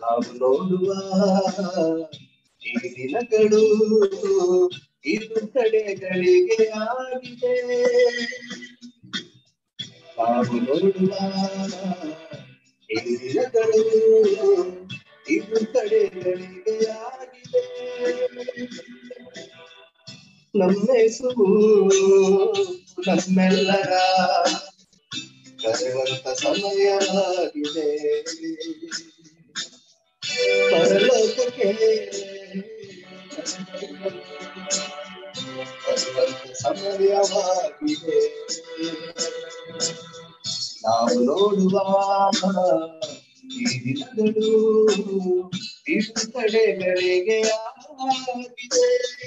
ನಾವು ನೋಡುವ ಈ ದಿನಗಳು ಇದು ಕಡೆಗಳಿಗೆ ಆಗಿದೆ ನಾವು ನೋಡುವ ಈ ದಿನಗಳು ಇದು ಕಡೆಗಳಿಗೆ ಆಗಿದೆ ನಮ್ಮೆಸು ನಮ್ಮೆಲ್ಲರ ಕರೆಯುವಂತ ಸಮಯ ಆಗಿದೆ ಪರಲೋಕಕ್ಕೆ ಬರುವಂತ ಸಮಯವಾಗಿದೆ ನಾವು ನೋಡುವ ಈ ದಿನಗಳು ಇದು ಕಡೆಗಳಿಗೆ ಆಗಿದೆ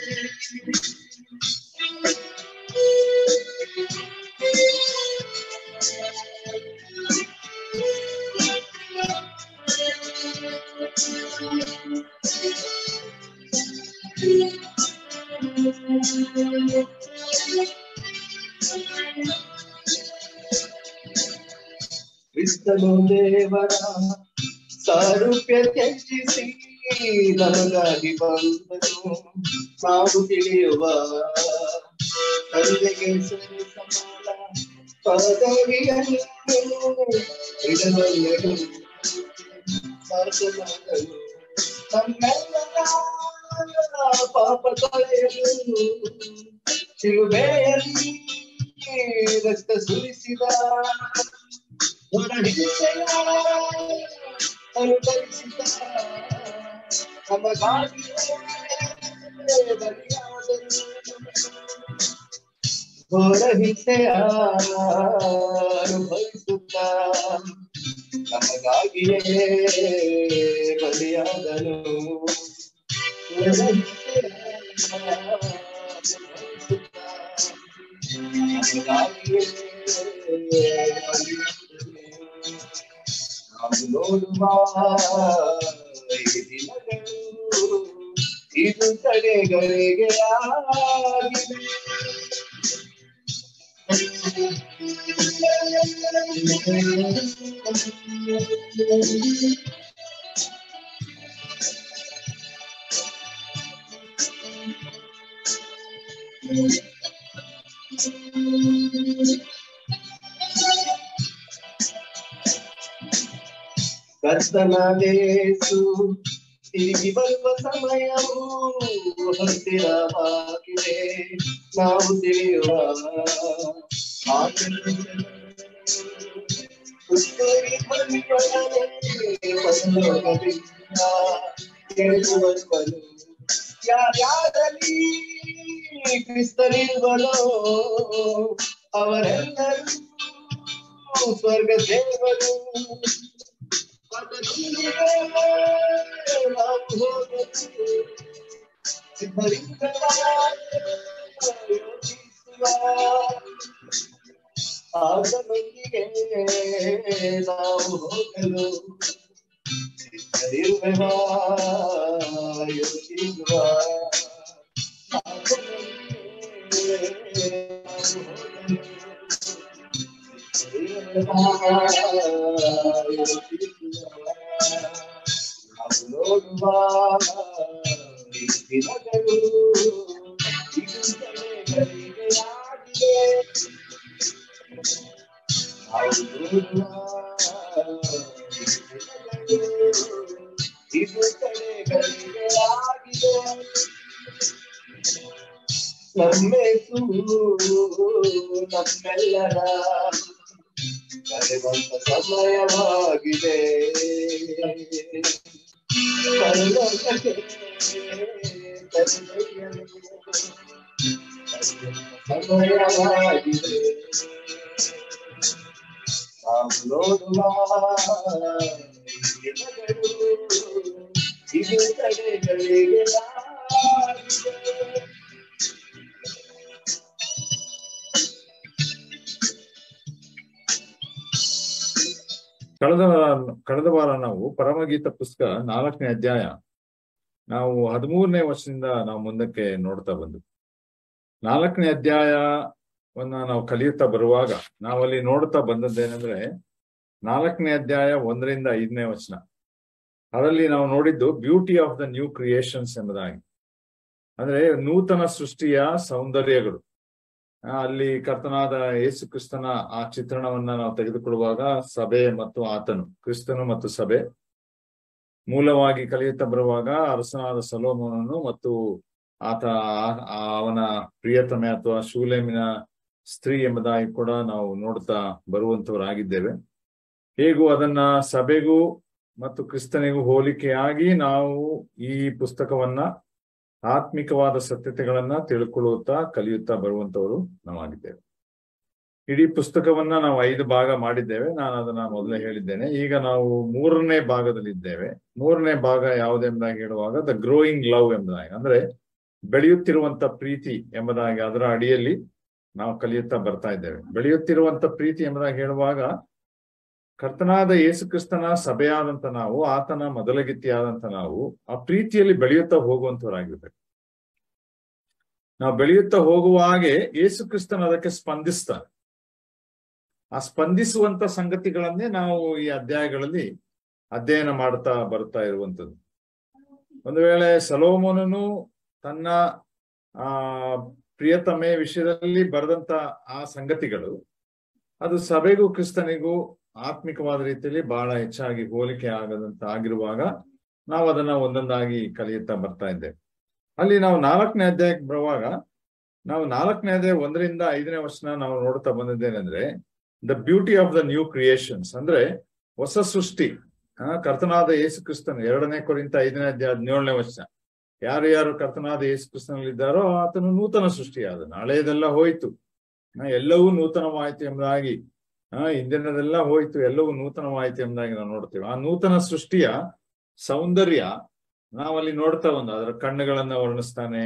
ಕ್ರಿಸ್ತನು ದೇವರ ಸಾರೂಪ್ಯ ತ್ಯಜಿಸಿ ನಮಗಾಗಿ ಬಂದನು ನಾವು ತಿಳಿಯುವ ತಂದೆಗೆ ಸರಿ ಸಮಾನ ಪದವಿಯನ್ನು ಇಡಬಲ್ಲನು ಸಾಧನಾದನು ನಮ್ಮೆಲ್ಲರ ಪಾಪ ತೊಳೆಯಲು ಶಿಲುಬೆಯಲ್ಲಿ ರಕ್ತ ಸುರಿಸಿದ ಹೊರಹಿಂಸೆಯ ಅನುಭವಿಸಿದ ನಮಗಾಗಿ ಬಲಿಯಾದನು ಹೊರಹಿಂಸೆಯ ಅನುಭವಿಸುತ್ತ ನಮಗಾಗಿಯೇ ಬಲಿಯಾದನು ಹೊರಹಿಂಸೆಯ ಅನುಭವಿಸುತ್ತ ನಮಗಾಗಿಯೇ ಬಲಿಯಾದನು ನಾವು ನೋಡುವ ಈ ದಿನಗಳು ಇದು ಕಡೆಗಳಿಗೆ ಆಗಿದೆ ಕರ್ತನಾದೇಸು ತಿರುಗಿ ಬರುವ ಸಮಯವು ಹತ್ತಿರವಾಗಿದೆ ನಾವು ತಿಳಿಯುವ ಉತ್ತರಿ ಕೇಳುವನು ಯಾರ್ಯಾರಲ್ಲಿ ಕ್ರಿಸ್ತನಿಲ್ವನೋ ಅವರೆಲ್ಲರೂ ಸ್ವರ್ಗ ದೇವರು ಆದನೊಂದಿಗೆ ನಾವು ಹೋಗಲು ಸಿದ್ಧರಿರುವೆವ ಯೋಚಿಸುವ ಆದನೊಂದಿಗೆ ನಾವು ಹೋಗಲು ನಾವು ನೋಡುವ ಈ ದಿನಗಳು ಇದು ಕಡೆಗಳಿಗೆ ಆಗಿದೆ ನಾವು ನೋಡುವ ಈ ದಿನಗಳು ಇದು ಕಡೆಗಳಿಗೆ ಆಗಿದೆ ನಮ್ಮೆಸು ನಮ್ಮೆಲ್ಲರ ಕರೆವಂತ ಸಮಯವಾಗಿದೆ ಪರಲೋಕಕ್ಕೆ ಕರೆದೊಯ್ಯಲು ಸಮಯವಾಗಿದೆ ನಾವು ನೋಡುವ ಈ ದಿನಗಳು ಇದು ಕಡೆಗಳಿಗೆ ಆಗಿದೆ ಕಳೆದ ಕಳೆದ ವಾರ ನಾವು ಪರಮಗೀತ ಪುಸ್ತಕ ನಾಲ್ಕನೇ ಅಧ್ಯಾಯ ನಾವು ಹದಿಮೂರನೇ ವರ್ಷದಿಂದ ನಾವು ಮುಂದಕ್ಕೆ ನೋಡ್ತಾ ಬಂದ್ವಿ ನಾಲ್ಕನೇ ಅಧ್ಯಾಯವನ್ನ ನಾವು ಕಲಿಯುತ್ತಾ ಬರುವಾಗ ನಾವಲ್ಲಿ ನೋಡ್ತಾ ಬಂದದ್ದೇನೆಂದ್ರೆ ನಾಲ್ಕನೇ ಅಧ್ಯಾಯ ಒಂದರಿಂದ ಐದನೇ ವಚನ ಅದರಲ್ಲಿ ನಾವು ನೋಡಿದ್ದು beauty of the new creations ಎಂಬುದಾಗಿ ಅಂದ್ರೆ ನೂತನ ಸೃಷ್ಟಿಯ ಸೌಂದರ್ಯಗಳು ಆ, ಅಲ್ಲಿ ಕರ್ತನಾದ ಯೇಸು ಕ್ರಿಸ್ತನ ಆ ಚಿತ್ರಣವನ್ನ ನಾವು ತೆಗೆದುಕೊಳ್ಳುವಾಗ ಸಭೆ ಮತ್ತು ಆತನು ಕ್ರಿಸ್ತನು ಮತ್ತು ಸಭೆ ಮೂಲವಾಗಿ ಕಲಿಯುತ್ತಾ ಬರುವಾಗ ಅರಸನಾದ ಸಲೋಮನನು ಮತ್ತು ಆತ ಆ- ಆ ಅವನ ಪ್ರಿಯತಮೆ ಅಥವಾ ಶೂಲೇಮಿನ ಸ್ತ್ರೀ ಎಂಬುದಾಗಿ ಕೂಡ ನಾವು ನೋಡ್ತಾ ಬರುವಂತವರಾಗಿದ್ದೇವೆ ಹೇಗೂ ಅದನ್ನ ಸಭೆಗೂ ಮತ್ತು ಕ್ರಿಸ್ತನಿಗೂ ಹೋಲಿಕೆಯಾಗಿ ನಾವು ಈ ಪುಸ್ತಕವನ್ನ ಆತ್ಮಿಕವಾದ ಸತ್ಯತೆಗಳನ್ನ ತಿಳ್ಕೊಳ್ಳುತ್ತಾ ಕಲಿಯುತ್ತಾ ಬರುವಂತವರು ನಾವಾಗಿದ್ದೇವೆ ಇಡೀ ಪುಸ್ತಕವನ್ನ ನಾವು ಐದು ಭಾಗ ಮಾಡಿದ್ದೇವೆ ನಾನು ಅದನ್ನ ಮೊದಲೇ ಹೇಳಿದ್ದೇನೆ ಈಗ ನಾವು ಮೂರನೇ ಭಾಗದಲ್ಲಿದ್ದೇವೆ ಮೂರನೇ ಭಾಗ ಯಾವುದೆಂಬುದಾಗಿ ಹೇಳುವಾಗ ದ ಗ್ರೋಯಿಂಗ್ ಲವ್ ಎಂಬುದಾಗಿ ಅಂದ್ರೆ ಬೆಳೆಯುತ್ತಿರುವಂತ ಪ್ರೀತಿ ಎಂಬುದಾಗಿ ಅದರ ಅಡಿಯಲ್ಲಿ ನಾವು ಕಲಿಯುತ್ತಾ ಬರ್ತಾ ಇದ್ದೇವೆ ಬೆಳೆಯುತ್ತಿರುವಂತ ಪ್ರೀತಿ ಎಂಬುದಾಗಿ ಹೇಳುವಾಗ ಕರ್ತನಾದ ಯೇಸು ಕ್ರಿಸ್ತನ ಸಭೆಯಾದಂತ ನಾವು ಆತನ ಮೊದಲಗಿತ್ತಿಯಾದಂತ ನಾವು ಆ ಪ್ರೀತಿಯಲ್ಲಿ ಬೆಳೆಯುತ್ತಾ ಹೋಗುವಂತವರಾಗಿರ್ಬೇಕು ನಾವು ಬೆಳೆಯುತ್ತಾ ಹೋಗುವ ಹಾಗೆ ಯೇಸು ಕ್ರಿಸ್ತನ ಅದಕ್ಕೆ ಸ್ಪಂದಿಸ್ತಾನೆ ಆ ಸ್ಪಂದಿಸುವಂತ ಸಂಗತಿಗಳನ್ನೇ ನಾವು ಈ ಅಧ್ಯಾಯಗಳಲ್ಲಿ ಅಧ್ಯಯನ ಮಾಡ್ತಾ ಬರ್ತಾ ಇರುವಂತದ್ದು ಒಂದು ವೇಳೆ ಸಲೋಮೋನನು ತನ್ನ ಆ ಪ್ರಿಯತಮೆ ವಿಷಯದಲ್ಲಿ ಬರೆದಂತ ಆ ಸಂಗತಿಗಳು ಅದು ಸಭೆಗೂ ಕ್ರಿಸ್ತನಿಗೂ ಆತ್ಮಿಕವಾದ ರೀತಿಯಲ್ಲಿ ಬಹಳ ಹೆಚ್ಚಾಗಿ ಹೋಲಿಕೆ ಆಗದಂತ ಆಗಿರುವಾಗ ನಾವು ಅದನ್ನ ಒಂದೊಂದಾಗಿ ಕಲಿಯುತ್ತಾ ಬರ್ತಾ ಇದ್ದೇವೆ ಅಲ್ಲಿ ನಾವು ನಾಲ್ಕನೇ ಅಧ್ಯಾಯಕ್ಕೆ ಬರುವಾಗ ನಾವು ನಾಲ್ಕನೇ ಅಧ್ಯಾಯ ಒಂದರಿಂದ ಐದನೇ ವರ್ಷನ ನಾವು ನೋಡ್ತಾ ಬಂದಿದ್ದೇನೆಂದ್ರೆ the beauty of the new creations ಅಂದ್ರೆ ಹೊಸ ಸೃಷ್ಟಿ ಆ, ಕರ್ತನಾದ ಯೇಸು ಕ್ರಿಸ್ತನು ಎರಡನೇ ಕೊರಿಂತ ಐದನೇ ಅಧ್ಯಾಯ ಹದಿನೇಳನೇ ವರ್ಷ ಯಾರು ಯಾರು ಕರ್ತನಾದ ಯೇಸು ಕ್ರಿಸ್ತನಲ್ಲಿದ್ದಾರೋ ಆತನು ನೂತನ ಸೃಷ್ಟಿಯಾದನು ಹಳೆಯದೆಲ್ಲ ಹೋಯ್ತು ಆ, ಎಲ್ಲವೂ ನೂತನವಾಯ್ತು ಎಂಬುದಾಗಿ ಆ ಹಿಂದಿನದೆಲ್ಲ ಹೋಯ್ತು ಎಲ್ಲವೂ ನೂತನವಾಯ್ತು ಎಂಬುದಾಗಿ ನಾವು ನೋಡ್ತೇವೆ ಆ ನೂತನ ಸೃಷ್ಟಿಯ ಸೌಂದರ್ಯ ನಾವಲ್ಲಿ ನೋಡ್ತಾ ಬಂದ ಅದರ ಕಣ್ಣುಗಳನ್ನ ವರ್ಣಿಸ್ತಾನೆ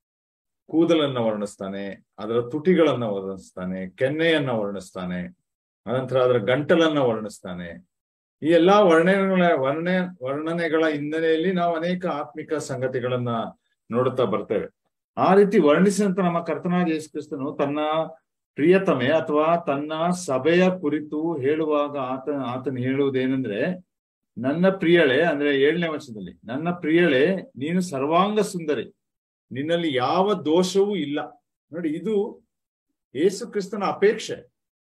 ಕೂದಲನ್ನ ವರ್ಣಿಸ್ತಾನೆ ಅದರ ತುಟಿಗಳನ್ನ ವರ್ಣಿಸ್ತಾನೆ ಕೆನ್ನೆಯನ್ನ ವರ್ಣಿಸ್ತಾನೆ ಅನಂತರ ಅದರ ಗಂಟಲನ್ನ ವರ್ಣಿಸ್ತಾನೆ ಈ ಎಲ್ಲಾ ವರ್ಣನೆಗಳ ವರ್ಣ ವರ್ಣನೆಗಳ ಹಿನ್ನೆಲೆಯಲ್ಲಿ ನಾವು ಅನೇಕ ಆತ್ಮಿಕ ಸಂಗತಿಗಳನ್ನ ನೋಡುತ್ತಾ ಬರ್ತೇವೆ ಆ ರೀತಿ ವರ್ಣಿಸಿದಂತ ನಮ್ಮ ಕರ್ತನಾದ ಯೇಸು ಕ್ರಿಸ್ತನು ತನ್ನ ಪ್ರಿಯತಮೆ ಅಥವಾ ತನ್ನ ಸಭೆಯ ಕುರಿತು ಹೇಳುವಾಗ ಆತ ಆತನು ಹೇಳುವುದೇನೆಂದ್ರೆ ನನ್ನ ಪ್ರಿಯಳೆ ಅಂದ್ರೆ ಏಳನೇ ವರ್ಷದಲ್ಲಿ ನನ್ನ ಪ್ರಿಯಳೆ ನೀನು ಸರ್ವಾಂಗ ಸುಂದರಿ ನಿನ್ನಲ್ಲಿ ಯಾವ ದೋಷವೂ ಇಲ್ಲ ನೋಡಿ ಇದು ಯೇಸು ಕ್ರಿಸ್ತನ ಅಪೇಕ್ಷೆ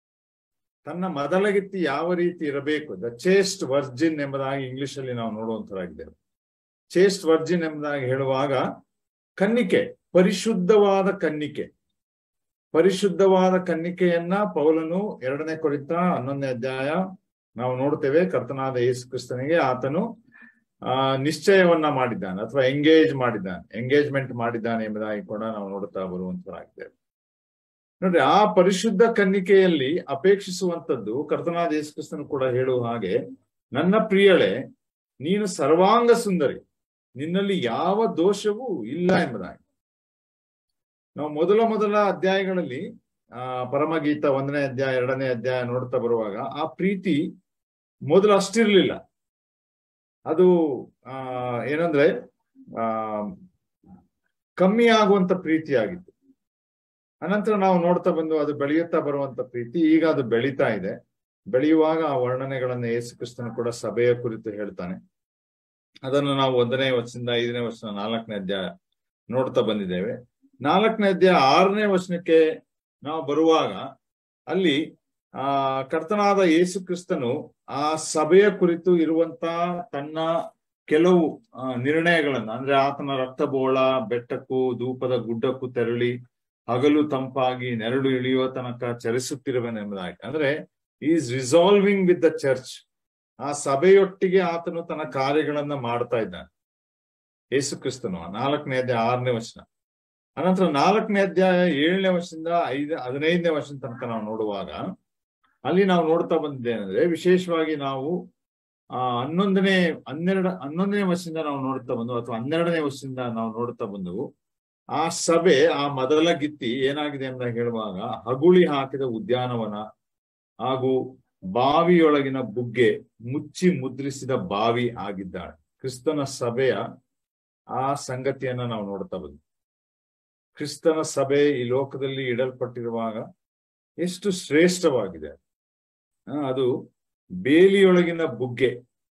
ತನ್ನ ಮೊದಲಗಿತ್ತಿ ಯಾವ ರೀತಿ ಇರಬೇಕು ದ ಚೇಸ್ಟ್ ವರ್ಜಿನ್ ಎಂಬುದಾಗಿ ಇಂಗ್ಲಿಷ್ ಅಲ್ಲಿ ನಾವು ನೋಡುವಂತರಾಗಿದ್ದೇವೆ ಚೇಸ್ಟ್ ವರ್ಜಿನ್ ಎಂಬುದಾಗಿ ಹೇಳುವಾಗ ಕನ್ನಿಕೆ ಪರಿಶುದ್ಧವಾದ ಕನ್ನಿಕೆ ಪರಿಶುದ್ಧವಾದ ಕನ್ನಿಕೆಯನ್ನ ಪೌಲನು ಎರಡನೇ ಕೊರಿತ ಹನ್ನೊಂದನೇ ಅಧ್ಯಾಯ ನಾವು ನೋಡ್ತೇವೆ ಕರ್ತನಾದ ಯೇಸು ಕ್ರಿಸ್ತನಿಗೆ ಆತನು ಆ ನಿಶ್ಚಯವನ್ನ ಮಾಡಿದ್ದಾನೆ ಅಥವಾ ಎಂಗೇಜ್ ಮಾಡಿದ್ದಾನೆ ಎಂಗೇಜ್ಮೆಂಟ್ ಮಾಡಿದ್ದಾನೆ ಎಂಬುದಾಗಿ ಕೂಡ ನಾವು ನೋಡುತ್ತಾ ಬರುವಂತರಾಗಿದ್ದೇವೆ ನೋಡ್ರಿ ಆ ಪರಿಶುದ್ಧ ಕನ್ನಿಕೆಯಲ್ಲಿ ಅಪೇಕ್ಷಿಸುವಂತದ್ದು ಕರ್ತನಾದ ಯೇಸು ಕ್ರಿಸ್ತನು ಕೂಡ ಹೇಳುವ ಹಾಗೆ ನನ್ನ ಪ್ರಿಯಳೆ ನೀನು ಸರ್ವಾಂಗ ಸುಂದರಿ ನಿನ್ನಲ್ಲಿ ಯಾವ ದೋಷವೂ ಇಲ್ಲ ಎಂಬುದಾಗಿ ನಾವು ಮೊದಲ ಮೊದಲ ಅಧ್ಯಾಯಗಳಲ್ಲಿ ಆ ಪರಮಗೀತ ಒಂದನೇ ಅಧ್ಯಾಯ ಎರಡನೇ ಅಧ್ಯಾಯ ನೋಡ್ತಾ ಬರುವಾಗ ಆ ಪ್ರೀತಿ ಮೊದಲು ಅಷ್ಟಿರ್ಲಿಲ್ಲ ಅದು ಆ ಏನಂದ್ರೆ ಆ ಕಮ್ಮಿ ಆಗುವಂತ ಪ್ರೀತಿ ಆಗಿತ್ತು ಅನಂತರ ನಾವು ನೋಡ್ತಾ ಬಂದು ಅದು ಬೆಳೆಯುತ್ತಾ ಬರುವಂತ ಪ್ರೀತಿ ಈಗ ಅದು ಬೆಳೀತಾ ಇದೆ ಬೆಳೆಯುವಾಗ ಆ ವರ್ಣನೆಗಳನ್ನ ಯೇಸು ಕ್ರಿಸ್ತನು ಕೂಡ ಸಭೆಯ ಕುರಿತು ಹೇಳ್ತಾನೆ ಅದನ್ನು ನಾವು ಒಂದನೇ ವರ್ಷದಿಂದ ಐದನೇ ವರ್ಷ ನಾಲ್ಕನೇ ಅಧ್ಯಾಯ ನೋಡ್ತಾ ಬಂದಿದ್ದೇವೆ ನಾಲ್ಕನೇ ಅಧ್ಯಾಯ ಆರನೇ ವರ್ಷಕ್ಕೆ ನಾವು ಬರುವಾಗ ಅಲ್ಲಿ ಆ ಕರ್ತನಾದ ಯೇಸು ಕ್ರಿಸ್ತನು ಆ ಸಭೆಯ ಕುರಿತು ಇರುವಂತ ತನ್ನ ಕೆಲವು ಆ, ನಿರ್ಣಯಗಳನ್ನ ಅಂದ್ರೆ ಆತನ ರಕ್ತಬೋಳ ಬೆಟ್ಟಕ್ಕೂ ಧೂಪದ ಗುಡ್ಡಕ್ಕೂ ತೆರಳಿ ಹಗಲು ತಂಪಾಗಿ ನೆರಳು ಇಳಿಯುವ ತನಕ ಚರಿಸುತ್ತಿರುವನೆಂಬುದಾಗಿ ಅಂದ್ರೆ is resolving with the church ಆ ಸಭೆಯೊಟ್ಟಿಗೆ ಆತನು ತನ್ನ ಕಾರ್ಯಗಳನ್ನ ಮಾಡ್ತಾ ಇದ್ದಾನೆ ಯೇಸು ಕ್ರಿಸ್ತನು ನಾಲ್ಕನೇ ಅಧ್ಯಾಯ ಆರನೇ ವರ್ಷ ಅನಂತರ ನಾಲ್ಕನೇ ಅಧ್ಯಾಯ ಏಳನೇ ವರ್ಷದಿಂದ ಐದ ಹದಿನೈದನೇ ವರ್ಷದ ತನಕ ನಾವು ನೋಡುವಾಗ ಅಲ್ಲಿ ನಾವು ನೋಡ್ತಾ ಬಂದಿದ್ದೇನೆಂದ್ರೆ ವಿಶೇಷವಾಗಿ ನಾವು ಆ ಹನ್ನೊಂದನೇ ಹನ್ನೆರಡು ಹನ್ನೊಂದನೇ ವರ್ಷದಿಂದ ನಾವು ನೋಡ್ತಾ ಬಂದು ಅಥವಾ ಹನ್ನೆರಡನೇ ವರ್ಷದಿಂದ ನಾವು ನೋಡ್ತಾ ಬಂದವು ಆ ಸಭೆ ಆ ಮೊದಲ ಗಿತ್ತಿ ಏನಾಗಿದೆ ಅಂತ ಹೇಳುವಾಗ ಹಗುಳಿ ಹಾಕಿದ ಉದ್ಯಾನವನ ಹಾಗೂ ಬಾವಿಯೊಳಗಿನ ಬುಗ್ಗೆ ಮುಚ್ಚಿ ಮುದ್ರಿಸಿದ ಬಾವಿ ಆಗಿದ್ದಾಳೆ ಕ್ರಿಸ್ತನ ಸಭೆಯ ಆ ಸಂಗತಿಯನ್ನ ನಾವು ನೋಡ್ತಾ ಬಂದ್ವಿ ಕ್ರಿಸ್ತನ ಸಭೆ ಈ ಲೋಕದಲ್ಲಿ ಇಡಲ್ಪಟ್ಟಿರುವಾಗ ಎಷ್ಟು ಶ್ರೇಷ್ಠವಾಗಿದೆ ಆ, ಅದು ಬೇಲಿಯೊಳಗಿನ ಬುಗ್ಗೆ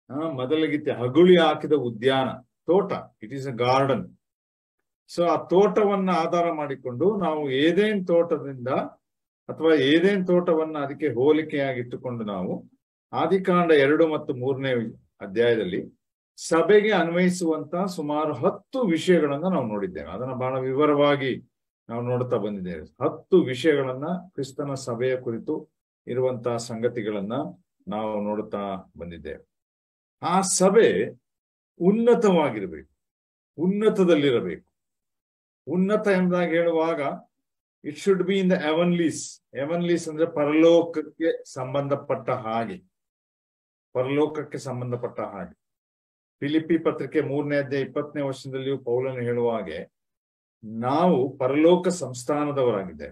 ಆ, ಮೊದಲಿಗಿತ್ತೆ ಹಗುಳಿ ಹಾಕಿದ ಉದ್ಯಾನ ತೋಟ it is a garden so ಆ ತೋಟವನ್ನ ಆಧಾರ ಮಾಡಿಕೊಂಡು ನಾವು ಏದೇನ್ ತೋಟದಿಂದ ಅಥವಾ ಏದೇನ್ ತೋಟವನ್ನ ಅದಕ್ಕೆ ಹೋಲಿಕೆಯಾಗಿಟ್ಟುಕೊಂಡು ನಾವು ಆದಿಕಾಂಡ ಎರಡು ಮತ್ತು ಮೂರನೇ ಅಧ್ಯಾಯದಲ್ಲಿ ಸಭೆಗೆ ಅನ್ವಯಿಸುವಂತ ಸುಮಾರು ಹತ್ತು ವಿಷಯಗಳನ್ನ ನಾವು ನೋಡಿದ್ದೇವೆ ಅದನ್ನ ಬಹಳ ವಿವರವಾಗಿ ನಾವು ನೋಡ್ತಾ ಬಂದಿದ್ದೇವೆ ಹತ್ತು ವಿಷಯಗಳನ್ನ ಕ್ರಿಸ್ತನ ಸಭೆಯ ಕುರಿತು ಇರುವಂತಹ ಸಂಗತಿಗಳನ್ನ ನಾವು ನೋಡುತ್ತಾ ಬಂದಿದ್ದೇವೆ ಆ ಸಭೆ ಉನ್ನತವಾಗಿರಬೇಕು ಉನ್ನತದಲ್ಲಿರಬೇಕು ಉನ್ನತ ಎಂಬುದಾಗಿ ಹೇಳುವಾಗ it should be in the heavenlies heavenlies ಅಂದ್ರೆ ಪರಲೋಕಕ್ಕೆ ಸಂಬಂಧಪಟ್ಟ ಹಾಗೆ ಪರಲೋಕಕ್ಕೆ ಸಂಬಂಧಪಟ್ಟ ಹಾಗೆ ಫಿಲಿಪಿ ಪತ್ರಿಕೆ ಮೂರನೇ ಅಧ್ಯಾಯ ಇಪ್ಪತ್ತನೇ ವರ್ಷದಲ್ಲಿಯೂ ಪೌಲನು ಹೇಳುವ ಹಾಗೆ ನಾವು ಪರಲೋಕ ಸಂಸ್ಥಾನದವರಾಗಿದ್ದೇವೆ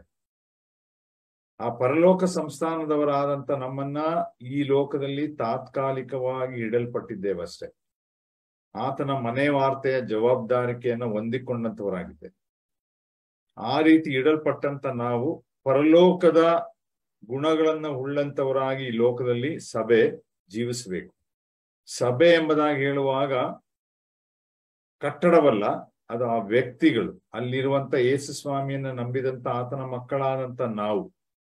ಆ ಪರಲೋಕ ಸಂಸ್ಥಾನದವರಾದಂತ ನಮ್ಮನ್ನ ಈ ಲೋಕದಲ್ಲಿ ತಾತ್ಕಾಲಿಕವಾಗಿ ಇಡಲ್ಪಟ್ಟಿದ್ದೇವೆ ಅಷ್ಟೇ ಆತನ ಮನೆ ವಾರ್ತೆಯ ಜವಾಬ್ದಾರಿಕೆಯನ್ನು ಹೊಂದಿಕೊಂಡಂತವರಾಗಿದ್ದೇವೆ ಆ ರೀತಿ ಇಡಲ್ಪಟ್ಟಂತ ನಾವು ಪರಲೋಕದ ಗುಣಗಳನ್ನ ಉಳ್ಳಂತವರಾಗಿ ಈ ಲೋಕದಲ್ಲಿ ಸಭೆ ಜೀವಿಸಬೇಕು ಸಭೆ ಎಂಬುದಾಗಿ ಹೇಳುವಾಗ ಕಟ್ಟಡವಲ್ಲ ಅದು ಆ ವ್ಯಕ್ತಿಗಳು ಅಲ್ಲಿರುವಂತ ಯೇಸು ಸ್ವಾಮಿಯನ್ನ ನಂಬಿದಂತ ಆತನ ಮಕ್ಕಳಾದಂತ ನಾವು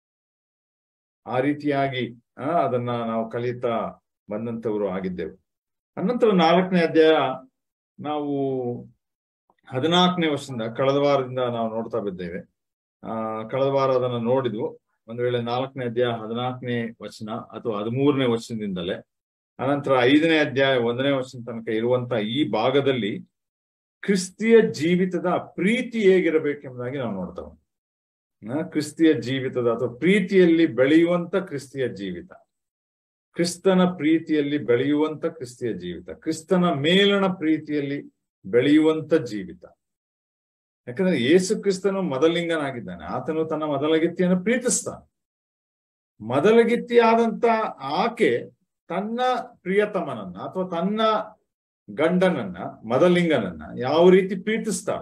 ಆ ರೀತಿಯಾಗಿ ಆ ಅದನ್ನ ನಾವು ಕಲಿತಾ ಬಂದಂತವರು ಆಗಿದ್ದೆವು ಅನಂತರ ನಾಲ್ಕನೇ ಅಧ್ಯಾಯ ನಾವು ಹದಿನಾಲ್ಕನೇ ವರ್ಷದಿಂದ ಕಳೆದ ವಾರದಿಂದ ನಾವು ನೋಡ್ತಾ ಬಿದ್ದೇವೆ ಆ ಕಳೆದ ವಾರ ಅದನ್ನ ನೋಡಿದ್ವು ಒಂದು ವೇಳೆ ನಾಲ್ಕನೇ ಅಧ್ಯಾಯ ಹದಿನಾಲ್ಕನೇ ವಚನ ಅಥವಾ ಹದಿಮೂರನೇ ವರ್ಷದಿಂದಲೇ ಅನಂತರ ಐದನೇ ಅಧ್ಯಾಯ ಒಂದನೇ ವರ್ಷದ ತನಕ ಇರುವಂತ ಈ ಭಾಗದಲ್ಲಿ ಕ್ರಿಸ್ತಿಯ ಜೀವಿತದ ಪ್ರೀತಿ ಹೇಗಿರಬೇಕೆಂಬುದಾಗಿ ನಾವು ನೋಡ್ತಾ ಬಂದ್ವಿ. ಆ, ಕ್ರಿಸ್ತಿಯ ಜೀವಿತದ ಅಥವಾ ಪ್ರೀತಿಯಲ್ಲಿ ಬೆಳೆಯುವಂತ ಕ್ರಿಸ್ತಿಯ ಜೀವಿತ ಕ್ರಿಸ್ತನ ಪ್ರೀತಿಯಲ್ಲಿ ಬೆಳೆಯುವಂತ ಕ್ರಿಸ್ತಿಯ ಜೀವಿತ ಕ್ರಿಸ್ತನ ಮೇಲಣ ಪ್ರೀತಿಯಲ್ಲಿ ಬೆಳೆಯುವಂತ ಜೀವಿತ ಯಾಕಂದ್ರೆ ಯೇಸು ಕ್ರಿಸ್ತನು ಮೊದಲಿಂಗನಾಗಿದ್ದಾನೆ ಆತನು ತನ್ನ ಮೊದಲಗಿತ್ತಿಯನ್ನು ಪ್ರೀತಿಸ್ತಾನೆ ಮೊದಲಗಿತ್ತಿಯಾದಂತ ಆಕೆ ತನ್ನ ಪ್ರಿಯತಮನನ್ನ ಅಥವಾ ತನ್ನ ಗಂಡನನ್ನ ಮೊದಲಿಂಗನನ್ನ ಯಾವ ರೀತಿ ಪ್ರೀತಿಸ್ತಾಳೆ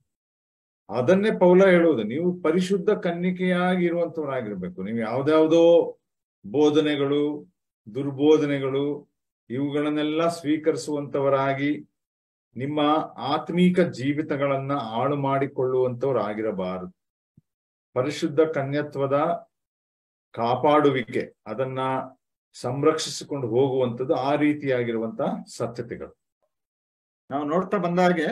ಅದನ್ನೇ ಪೌಲ ಹೇಳುವುದು ನೀವು ಪರಿಶುದ್ಧ ಕನ್ನಿಕೆಯಾಗಿ ಇರುವಂತವರಾಗಿರ್ಬೇಕು ನೀವು ಯಾವ್ದಾವುದೋ ಬೋಧನೆಗಳು ದುರ್ಬೋಧನೆಗಳು ಇವುಗಳನ್ನೆಲ್ಲ ಸ್ವೀಕರಿಸುವಂತವರಾಗಿ ನಿಮ್ಮ ಆತ್ಮೀಕ ಜೀವಿತಗಳನ್ನ ಹಾಳು ಮಾಡಿಕೊಳ್ಳುವಂತವರಾಗಿರಬಾರದು ಪರಿಶುದ್ಧ ಕನ್ಯತ್ವದ ಕಾಪಾಡುವಿಕೆ ಅದನ್ನ ಸಂರಕ್ಷಿಸಿಕೊಂಡು ಹೋಗುವಂಥದ್ದು ಆ ರೀತಿಯಾಗಿರುವಂತ ಸತ್ಯತೆಗಳು ನಾವು ನೋಡ್ತಾ ಬಂದಾಗೆ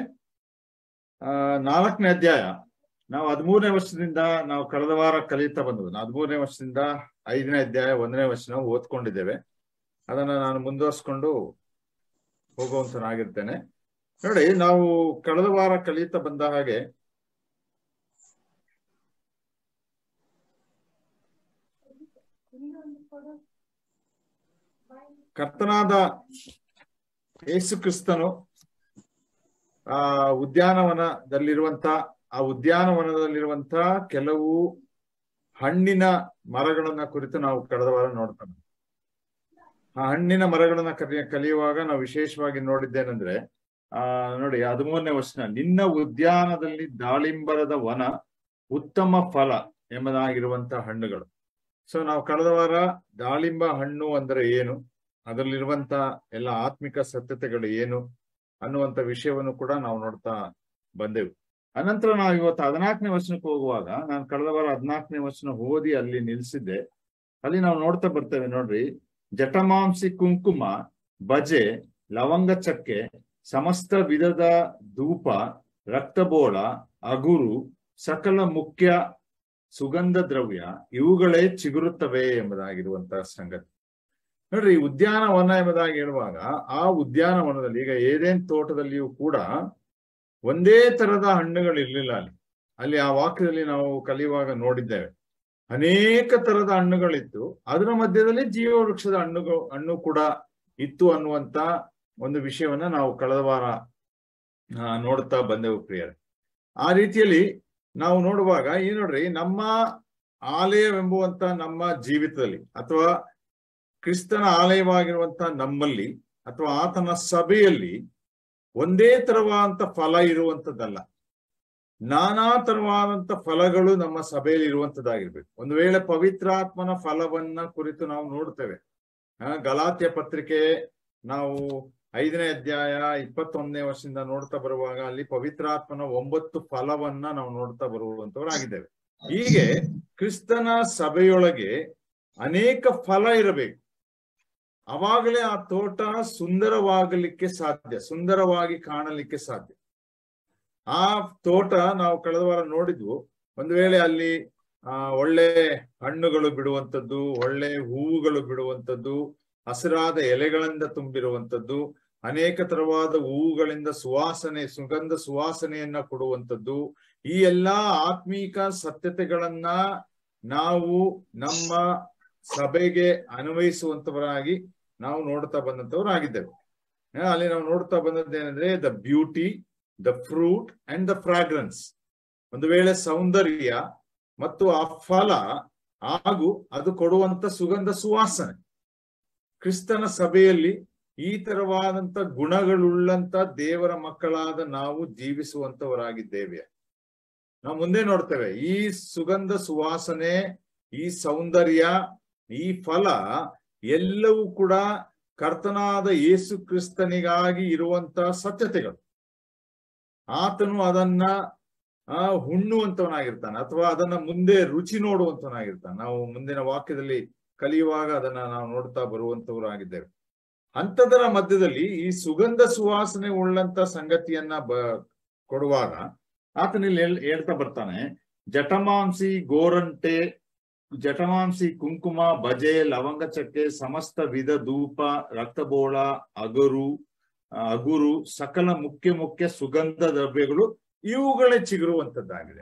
ಆ ನಾಲ್ಕನೇ ಅಧ್ಯಾಯ ನಾವು ಹದಿಮೂರನೇ ವರ್ಷದಿಂದ ನಾವು ಕಳೆದ ವಾರ ಕಲಿತಾ ಬಂದವು ಹದಿಮೂರನೇ ವರ್ಷದಿಂದ ಐದನೇ ಅಧ್ಯಾಯ ಒಂದನೇ ವರ್ಷ ನಾವು ಓದ್ಕೊಂಡಿದ್ದೇವೆ ಅದನ್ನ ನಾನು ಮುಂದುವರ್ಸ್ಕೊಂಡು ಹೋಗುವಂತನಾಗಿರ್ತೇನೆ ನೋಡಿ ನಾವು ಕಳೆದ ವಾರ ಕಲಿತಾ ಬಂದ ಹಾಗೆ ಕರ್ತನಾದ ಯೇಸು ಕ್ರಿಸ್ತನು ಆ ಉದ್ಯಾನವನದಲ್ಲಿರುವಂತ ಆ ಉದ್ಯಾನವನದಲ್ಲಿರುವಂತ ಕೆಲವು ಹಣ್ಣಿನ ಮರಗಳನ್ನ ಕುರಿತು ನಾವು ಕಳೆದ ವಾರ ನೋಡ್ತಾ ಬಂದ್ವಿ. ಆ ಹಣ್ಣಿನ ಮರಗಳನ್ನ ಕಲಿಯ ಕಲಿಯುವಾಗ ನಾವು ವಿಶೇಷವಾಗಿ ನೋಡಿದ್ದೇನೆಂದ್ರೆ ಆ ನೋಡಿ ಹದಿಮೂರನೇ ವರ್ಷ ನಿನ್ನ ಉದ್ಯಾನದಲ್ಲಿ ದಾಳಿಂಬರದ ವನ ಉತ್ತಮ ಫಲ ಎಂಬುದಾಗಿರುವಂತ ಹಣ್ಣುಗಳು ಸೊ ನಾವು ಕಳೆದ ವಾರ ದಾಳಿಂಬ ಹಣ್ಣು ಅಂದ್ರೆ ಏನು ಅದರಲ್ಲಿರುವಂತ ಎಲ್ಲ ಆತ್ಮಿಕ ಸತ್ಯತೆಗಳು ಏನು ಅನ್ನುವಂತ ವಿಷಯವನ್ನು ಕೂಡ ನಾವು ನೋಡ್ತಾ ಬಂದೆವು ಅನಂತರ ನಾವು ಇವತ್ತು ಹದಿನಾಲ್ಕನೇ ವರ್ಷಕ್ಕೆ ಹೋಗುವಾಗ ನಾನು ಕಳೆದ ವಾರ ಹದಿನಾಲ್ಕನೇ ವರ್ಷನ ಓದಿ ಅಲ್ಲಿ ನಿಲ್ಸಿದ್ದೆ ಅಲ್ಲಿ ನಾವು ನೋಡ್ತಾ ಬರ್ತೇವೆ ನೋಡ್ರಿ ಜಟಮಾಂಸಿ ಕುಂಕುಮ ಬಜೆ ಲವಂಗ ಚಕ್ಕೆ ಸಮಸ್ತ ವಿಧದ ಧೂಪ ರಕ್ತಬೋಳ ಅಗುರು ಸಕಲ ಮುಖ್ಯ ಸುಗಂಧ ದ್ರವ್ಯ ಇವುಗಳೇ ಚಿಗುರುತ್ತವೆ ಎಂಬುದಾಗಿರುವಂತಹ ಸಂಗತಿ ನೋಡ್ರಿ ಉದ್ಯಾನವನ ಎಂಬುದಾಗಿ ಹೇಳುವಾಗ ಆ ಉದ್ಯಾನವನದಲ್ಲಿ ಈಗ ಏದೇನ್ ತೋಟದಲ್ಲಿಯೂ ಕೂಡ ಒಂದೇ ತರದ ಹಣ್ಣುಗಳು ಇರ್ಲಿಲ್ಲ ಅಲ್ಲಿ ಅಲ್ಲಿ ಆ ವಾಕ್ಯದಲ್ಲಿ ನಾವು ಕಲಿಯುವಾಗ ನೋಡಿದ್ದೇವೆ ಅನೇಕ ತರದ ಹಣ್ಣುಗಳಿತ್ತು ಅದರ ಮಧ್ಯದಲ್ಲಿ ಜೀವ ವೃಕ್ಷದ ಹಣ್ಣುಗಳು ಹಣ್ಣು ಕೂಡ ಇತ್ತು ಅನ್ನುವಂತ ಒಂದು ವಿಷಯವನ್ನ ನಾವು ಕಳೆದ ವಾರ ಆ, ನೋಡ್ತಾ ಬಂದೆವು ಪ್ರಿಯರೇ ಆ ರೀತಿಯಲ್ಲಿ ನಾವು ನೋಡುವಾಗ ಈ ನೋಡ್ರಿ ನಮ್ಮ ಆಲಯವೆಂಬುವಂತ ನಮ್ಮ ಜೀವಿತದಲ್ಲಿ ಅಥವಾ ಕ್ರಿಸ್ತನ ಆಲಯವಾಗಿರುವಂತ ನಮ್ಮಲ್ಲಿ ಅಥವಾ ಆತನ ಸಭೆಯಲ್ಲಿ ಒಂದೇ ತರವಾದಂತ ಫಲ ಇರುವಂತದ್ದಲ್ಲ ನಾನಾ ತರವಾದಂತ ಫಲಗಳು ನಮ್ಮ ಸಭೆಯಲ್ಲಿ ಇರುವಂತದ್ದಾಗಿರ್ಬೇಕು ಒಂದು ವೇಳೆ ಪವಿತ್ರಾತ್ಮನ ಫಲವನ್ನ ಕುರಿತು ನಾವು ನೋಡ್ತೇವೆ ಆ, ಗಲಾತ್ಯ ಪತ್ರಿಕೆ ನಾವು ಐದನೇ ಅಧ್ಯಾಯ ಇಪ್ಪತ್ತೊಂದನೇ ವರ್ಷದಿಂದ ನೋಡ್ತಾ ಬರುವಾಗ ಅಲ್ಲಿ ಪವಿತ್ರಾತ್ಮನ ಒಂಬತ್ತು ಫಲವನ್ನ ನಾವು ನೋಡ್ತಾ ಬರುವಂತವರಾಗಿದ್ದೇವೆ ಹೀಗೆ ಕ್ರಿಸ್ತನ ಸಭೆಯೊಳಗೆ ಅನೇಕ ಫಲ ಇರಬೇಕು ಅವಾಗಲೇ ಆ ತೋಟ ಸುಂದರವಾಗಲಿಕ್ಕೆ ಸಾಧ್ಯ ಸುಂದರವಾಗಿ ಕಾಣಲಿಕ್ಕೆ ಸಾಧ್ಯ ಆ ತೋಟ ನಾವು ಕಳೆದ ವಾರ ನೋಡಿದ್ವು ಒಂದು ವೇಳೆ ಅಲ್ಲಿ ಆ ಒಳ್ಳೆ ಹಣ್ಣುಗಳು ಬಿಡುವಂಥದ್ದು ಒಳ್ಳೆ ಹೂವುಗಳು ಬಿಡುವಂಥದ್ದು ಹಸಿರಾದ ಎಲೆಗಳಿಂದ ತುಂಬಿರುವಂಥದ್ದು ಅನೇಕ ತರವಾದ ಹೂವುಗಳಿಂದ ಸುವಾಸನೆ ಸುಗಂಧ ಸುವಾಸನೆಯನ್ನ ಕೊಡುವಂಥದ್ದು ಈ ಎಲ್ಲಾ ಆತ್ಮೀಕ ಸತ್ಯತೆಗಳನ್ನ ನಾವು ನಮ್ಮ ಸಭೆಗೆ ಅನ್ವಯಿಸುವಂತವರಾಗಿ ನಾವು ನೋಡ್ತಾ ಬಂದಂತವರಾಗಿದ್ದೇವೆ ಆ, ಅಲ್ಲಿ ನಾವು ನೋಡ್ತಾ ಬಂದದ್ದೇನೆಂದ್ರೆ the beauty the fruit and the fragrance ಒಂದು ವೇಳೆ ಸೌಂದರ್ಯ ಮತ್ತು ಆ ಫಲ ಹಾಗೂ ಅದು ಕೊಡುವಂತ ಸುಗಂಧ ಸುವಾಸನೆ ಕ್ರಿಸ್ತನ ಸಭೆಯಲ್ಲಿ ಈ ತರವಾದಂತ ಗುಣಗಳುಳ್ಳಂತ ದೇವರ ಮಕ್ಕಳಾದ ನಾವು ಜೀವಿಸುವಂತವರಾಗಿದ್ದೇವೆ ನಾವು ಮುಂದೆ ನೋಡ್ತೇವೆ ಈ ಸುಗಂಧ ಸುವಾಸನೆ ಈ ಸೌಂದರ್ಯ ಈ ಫಲ ಎಲ್ಲವೂ ಕೂಡ ಕರ್ತನಾದ ಯೇಸು ಕ್ರಿಸ್ತನಿಗಾಗಿ ಇರುವಂತ ಸತ್ಯತೆಗಳು ಆತನು ಅದನ್ನ ಆ ಹುಣ್ಣುವಂತವನಾಗಿರ್ತಾನೆ ಅಥವಾ ಅದನ್ನ ಮುಂದೆ ರುಚಿ ನೋಡುವಂತವನಾಗಿರ್ತಾನೆ ನಾವು ಮುಂದಿನ ವಾಕ್ಯದಲ್ಲಿ ಕಲಿಯುವಾಗ ಅದನ್ನ ನಾವು ನೋಡ್ತಾ ಬರುವಂತವರಾಗಿದ್ದೇವೆ ಅಂಥದರ ಮಧ್ಯದಲ್ಲಿ ಈ ಸುಗಂಧ ಸುವಾಸನೆ ಉಳ್ಳಂತ ಸಂಗತಿಯನ್ನ ಬ ಕೊಡುವಾಗ ಆತನಲ್ಲಿ ಹೇಳ್- ಹೇಳ್ತಾ ಬರ್ತಾನೆ ಜಟಮಾಂಸಿ ಗೋರಂಟೆ ಜಟಮಾಂಸಿ ಕುಂಕುಮ ಬಜೆ ಲವಂಗ ಚಕ್ಕೆ ಸಮಸ್ತ ವಿಧ ಧೂಪ ರಕ್ತಬೋಳ ಅಗರು ಆ, ಅಗುರು ಸಕಲ ಮುಖ್ಯ ಮುಖ್ಯ ಸುಗಂಧ ದ್ರವ್ಯಗಳು ಇವುಗಳೇ ಚಿಗುರುವಂತದ್ದಾಗಿದೆ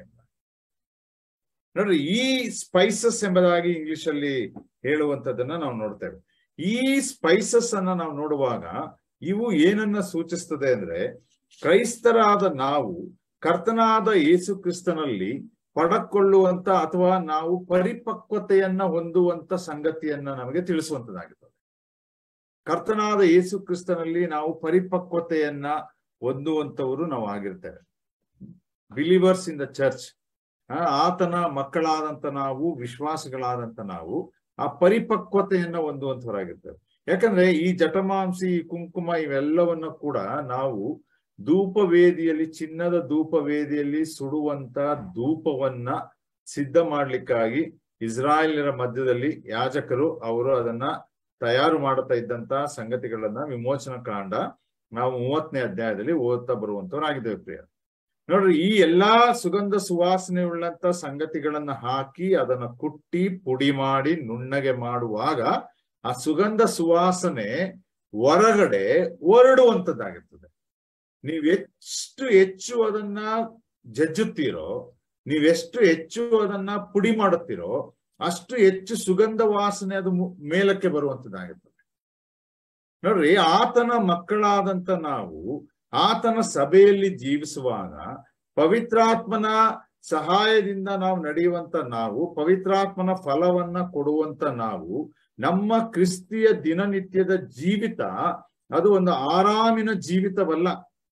ನೋಡ್ರಿ ಈ ಸ್ಪೈಸಸ್ ಎಂಬುದಾಗಿ ಇಂಗ್ಲಿಷ್ ಅಲ್ಲಿ ಹೇಳುವಂತದನ್ನ ನಾವು ನೋಡ್ತೇವೆ ಈ ಸ್ಪೈಸಸ್ ಅನ್ನ ನಾವು ನೋಡುವಾಗ ಇವು ಏನನ್ನ ಸೂಚಿಸ್ತದೆ ಅಂದ್ರೆ ಕ್ರೈಸ್ತರಾದ ನಾವು ಕರ್ತನಾದ ಯೇಸು ಕ್ರಿಸ್ತನಲ್ಲಿ ಪಡಕೊಳ್ಳುವಂತ ಅಥವಾ ನಾವು ಪರಿಪಕ್ವತೆಯನ್ನ ಹೊಂದುವಂತ ಸಂಗತಿಯನ್ನ ನಮಗೆ ತಿಳಿಸುವಂತದ್ದಾಗಿರ್ತದೆ ಕರ್ತನಾದ ಯೇಸು ಕ್ರಿಸ್ತನಲ್ಲಿ ನಾವು ಪರಿಪಕ್ವತೆಯನ್ನ ಹೊಂದುವಂತವರು ನಾವು ಆಗಿರ್ತೇವೆ ಬಿಲಿವರ್ಸ್ ಇನ್ ದ ಚರ್ಚ್ ಆತನ ಮಕ್ಕಳಾದಂತ ನಾವು ವಿಶ್ವಾಸಗಳಾದಂತ ನಾವು ಆ ಪರಿಪಕ್ವತೆಯನ್ನ ಹೊಂದುವಂತವರಾಗಿರ್ತೇವೆ ಯಾಕಂದ್ರೆ ಈ ಜಟಮಾಂಸಿ ಈ ಕುಂಕುಮ ಇವೆಲ್ಲವನ್ನ ಕೂಡ ನಾವು ಧೂಪ ವೇದಿಯಲ್ಲಿ ಚಿನ್ನದ ಧೂಪ ವೇದಿಯಲ್ಲಿ ಸುಡುವಂತ ಧೂಪವನ್ನ ಸಿದ್ಧ ಮಾಡ್ಲಿಕ್ಕಾಗಿ ಇಸ್ರಾಯೇಲರ ಮಧ್ಯದಲ್ಲಿ ಯಾಜಕರು ಅವರು ಅದನ್ನ ತಯಾರು ಮಾಡುತ್ತಾ ಇದ್ದಂತ ಸಂಗತಿಗಳನ್ನ ವಿಮೋಚನ ಕಾಂಡ ನಾವು ಮೂವತ್ತನೇ ಅಧ್ಯಾಯದಲ್ಲಿ ಓದ್ತಾ ಬರುವಂತವರಾಗಿದ್ದೇವೆ ಪ್ರಿಯ ನೋಡ್ರಿ ಈ ಎಲ್ಲಾ ಸುಗಂಧ ಸುವಾಸನೆ ಉಳ್ಳಂತ ಸಂಗತಿಗಳನ್ನ ಹಾಕಿ ಅದನ್ನ ಕುಟ್ಟಿ ಪುಡಿ ಮಾಡಿ ನುಣ್ಣಗೆ ಮಾಡುವಾಗ ಆ ಸುಗಂಧ ಸುವಾಸನೆ ಹೊರಗಡೆ ಹೊರಡುವಂತದ್ದಾಗಿರ್ತದೆ ನೀವ್ ಎಷ್ಟು ಹೆಚ್ಚು ಅದನ್ನ ಜಜ್ಜುತ್ತೀರೋ ನೀವೆಷ್ಟು ಹೆಚ್ಚು ಅದನ್ನ ಪುಡಿ ಮಾಡುತ್ತೀರೋ ಅಷ್ಟು ಹೆಚ್ಚು ಸುಗಂಧ ವಾಸನೆ ಅದು ಮು- ಮೇಲಕ್ಕೆ ಬರುವಂತದ್ದಾಗಿರ್ತದೆ ನೋಡ್ರಿ ಆತನ ಮಕ್ಕಳಾದಂತ ನಾವು ಆತನ ಸಭೆಯಲ್ಲಿ ಜೀವಿಸುವಾಗ ಪವಿತ್ರಾತ್ಮನ ಸಹಾಯದಿಂದ ನಾವು ನಡೆಯುವಂತ ನಾವು ಪವಿತ್ರಾತ್ಮನ ಫಲವನ್ನ ಕೊಡುವಂತ ನಾವು ನಮ್ಮ ಕ್ರಿಸ್ತಿಯ ದಿನನಿತ್ಯದ ಜೀವಿತ ಅದು ಒಂದು ಆರಾಮಿನ ಜೀವಿತವಲ್ಲ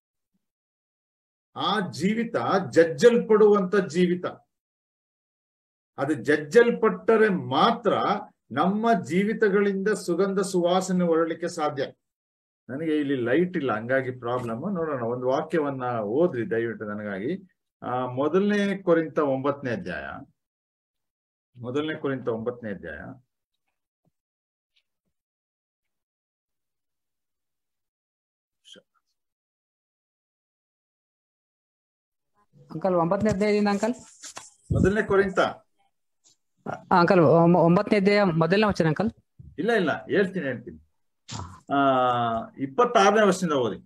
ಆ ಜೀವಿತ ಜಜ್ಜಲ್ಪಡುವಂತ ಜೀವಿತ ಅದು ಜಜ್ಜಲ್ಪಟ್ಟರೆ ಮಾತ್ರ ನಮ್ಮ ಜೀವಿತಗಳಿಂದ ಸುಗಂಧ ಸುವಾಸನೆ ಹೊರಲಿಕ್ಕೆ ಸಾಧ್ಯ ನನಗೆ ಇಲ್ಲಿ ಲೈಟ್ ಇಲ್ಲ ಹಂಗಾಗಿ ಪ್ರಾಬ್ಲಮ್ ನೋಡೋಣ ಒಂದು ವಾಕ್ಯವನ್ನ ಓದ್ರಿ ದಯವಿಟ್ಟು ನನಗಾಗಿ ಆ ಮೊದಲನೇ ಕೊರಿಂತ ಒಂಬತ್ತನೇ ಅಧ್ಯಾಯ ಮೊದಲನೇ ಕೊರಿಂತ ಒಂಬತ್ತನೇ ಅಧ್ಯಾಯ ಅಂಕಲ್ ಒಂಬತ್ತನೇ ಅಧ್ಯಾಯದಿಂದ ಅಂಕಲ್ ಮೊದಲನೇ ಕೊರಿಂತ ಅಂಕಲ್ ಒಂಬತ್ತನೇ ಅಧ್ಯಾಯ ಮೊದಲನೇ ವಚನ ಅಂಕಲ್ ಇಲ್ಲ ಇಲ್ಲ ಹೇಳ್ತೀನಿ ಹೇಳ್ತೀನಿ ಆ ಇಪ್ಪತ್ತಾರನೇ ವರ್ಷದಿಂದ ಓದಿ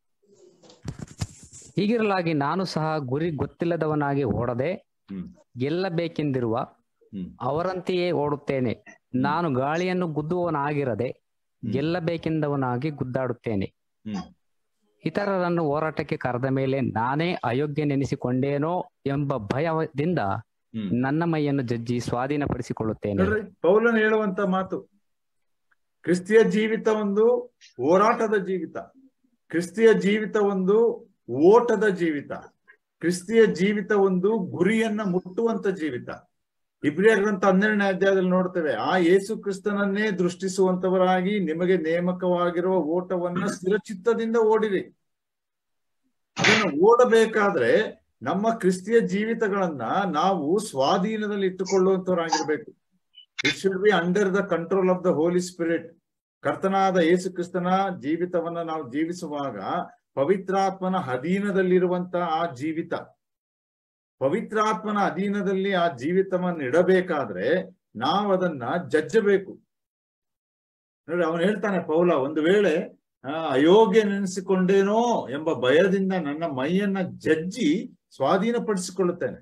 ಹೀಗಿರಲಾಗಿ ನಾನು ಸಹ ಗುರಿ ಗೊತ್ತಿಲ್ಲದವನಾಗಿ ಓಡದೆ ಹ್ಮ್ ಗೆಲ್ಲಬೇಕೆಂದಿರುವ ಹ್ಮ್ ಅವರಂತೆಯೇ ಓಡುತ್ತೇನೆ ನಾನು ಗಾಳಿಯನ್ನು ಗುದ್ದುವವನಾಗಿರದೆ ಗೆಲ್ಲಬೇಕೆಂದವನಾಗಿ ಗುದ್ದಾಡುತ್ತೇನೆ ಹ್ಮ್ ಇತರರನ್ನು ಹೋರಾಟಕ್ಕೆ ಕರೆದ ಮೇಲೆ ನಾನೇ ಅಯೋಗ್ಯನೆನಿಸಿಕೊಂಡೇನೋ ಎಂಬ ಭಯದಿಂದ ಹ್ಮ್ ನನ್ನ ಮೈಯನ್ನು ಜಜ್ಜಿ ಸ್ವಾಧೀನಪಡಿಸಿಕೊಳ್ಳುತ್ತೇನೆ ನೋಡ್ರಿ ಪೌಲನ್ ಹೇಳುವಂತ ಮಾತು ಕ್ರಿಸ್ತಿಯ ಜೀವಿತ ಒಂದು ಹೋರಾಟದ ಜೀವಿತ ಕ್ರಿಸ್ತಿಯ ಜೀವಿತ ಒಂದು ಓಟದ ಜೀವಿತ ಕ್ರಿಸ್ತಿಯ ಜೀವಿತ ಒಂದು ಗುರಿಯನ್ನ ಮುಟ್ಟುವಂತ ಜೀವಿತ ಇಬ್ರಿಯ ಗ್ರಂಥ ಹನ್ನೆರಡನೇ ಅಧ್ಯಾಯದಲ್ಲಿ ನೋಡ್ತೇವೆ ಆ ಯೇಸು ಕ್ರಿಸ್ತನನ್ನೇ ದೃಷ್ಟಿಸುವಂತವರಾಗಿ ನಿಮಗೆ ನೇಮಕವಾಗಿರುವ ಓಟವನ್ನ ಸ್ಥಿರಚಿತ್ತದಿಂದ ಓಡಿರಿ ಅದನ್ನು ಓಡಬೇಕಾದ್ರೆ ನಮ್ಮ ಕ್ರಿಸ್ತಿಯ ಜೀವಿತಗಳನ್ನ ನಾವು ಸ್ವಾಧೀನದಲ್ಲಿ ಇಟ್ಟುಕೊಳ್ಳುವಂತವರಾಗಿರ್ಬೇಕು it should be under the control of the Holy Spirit ಕರ್ತನಾದ ಯೇಸು ಕ್ರಿಸ್ತನ ಜೀವಿತವನ್ನ ನಾವು ಜೀವಿಸುವಾಗ ಪವಿತ್ರಾತ್ಮನ ಅಧೀನದಲ್ಲಿರುವಂತ ಆ ಜೀವಿತ ಪವಿತ್ರಾತ್ಮನ ಅಧೀನದಲ್ಲಿ ಆ ಜೀವಿತವನ್ನು ಇಡಬೇಕಾದ್ರೆ ನಾವು ಅದನ್ನ ಜಜ್ಜಬೇಕು ನೋಡಿ ಅವನು ಹೇಳ್ತಾನೆ ಪೌಲ ಒಂದು ವೇಳೆ ಆ, ಅಯೋಗ್ಯ ನೆನೆಸಿಕೊಂಡೇನೋ ಎಂಬ ಭಯದಿಂದ ನನ್ನ ಮೈಯನ್ನ ಜಜ್ಜಿ ಸ್ವಾಧೀನಪಡಿಸಿಕೊಳ್ಳುತ್ತೇನೆ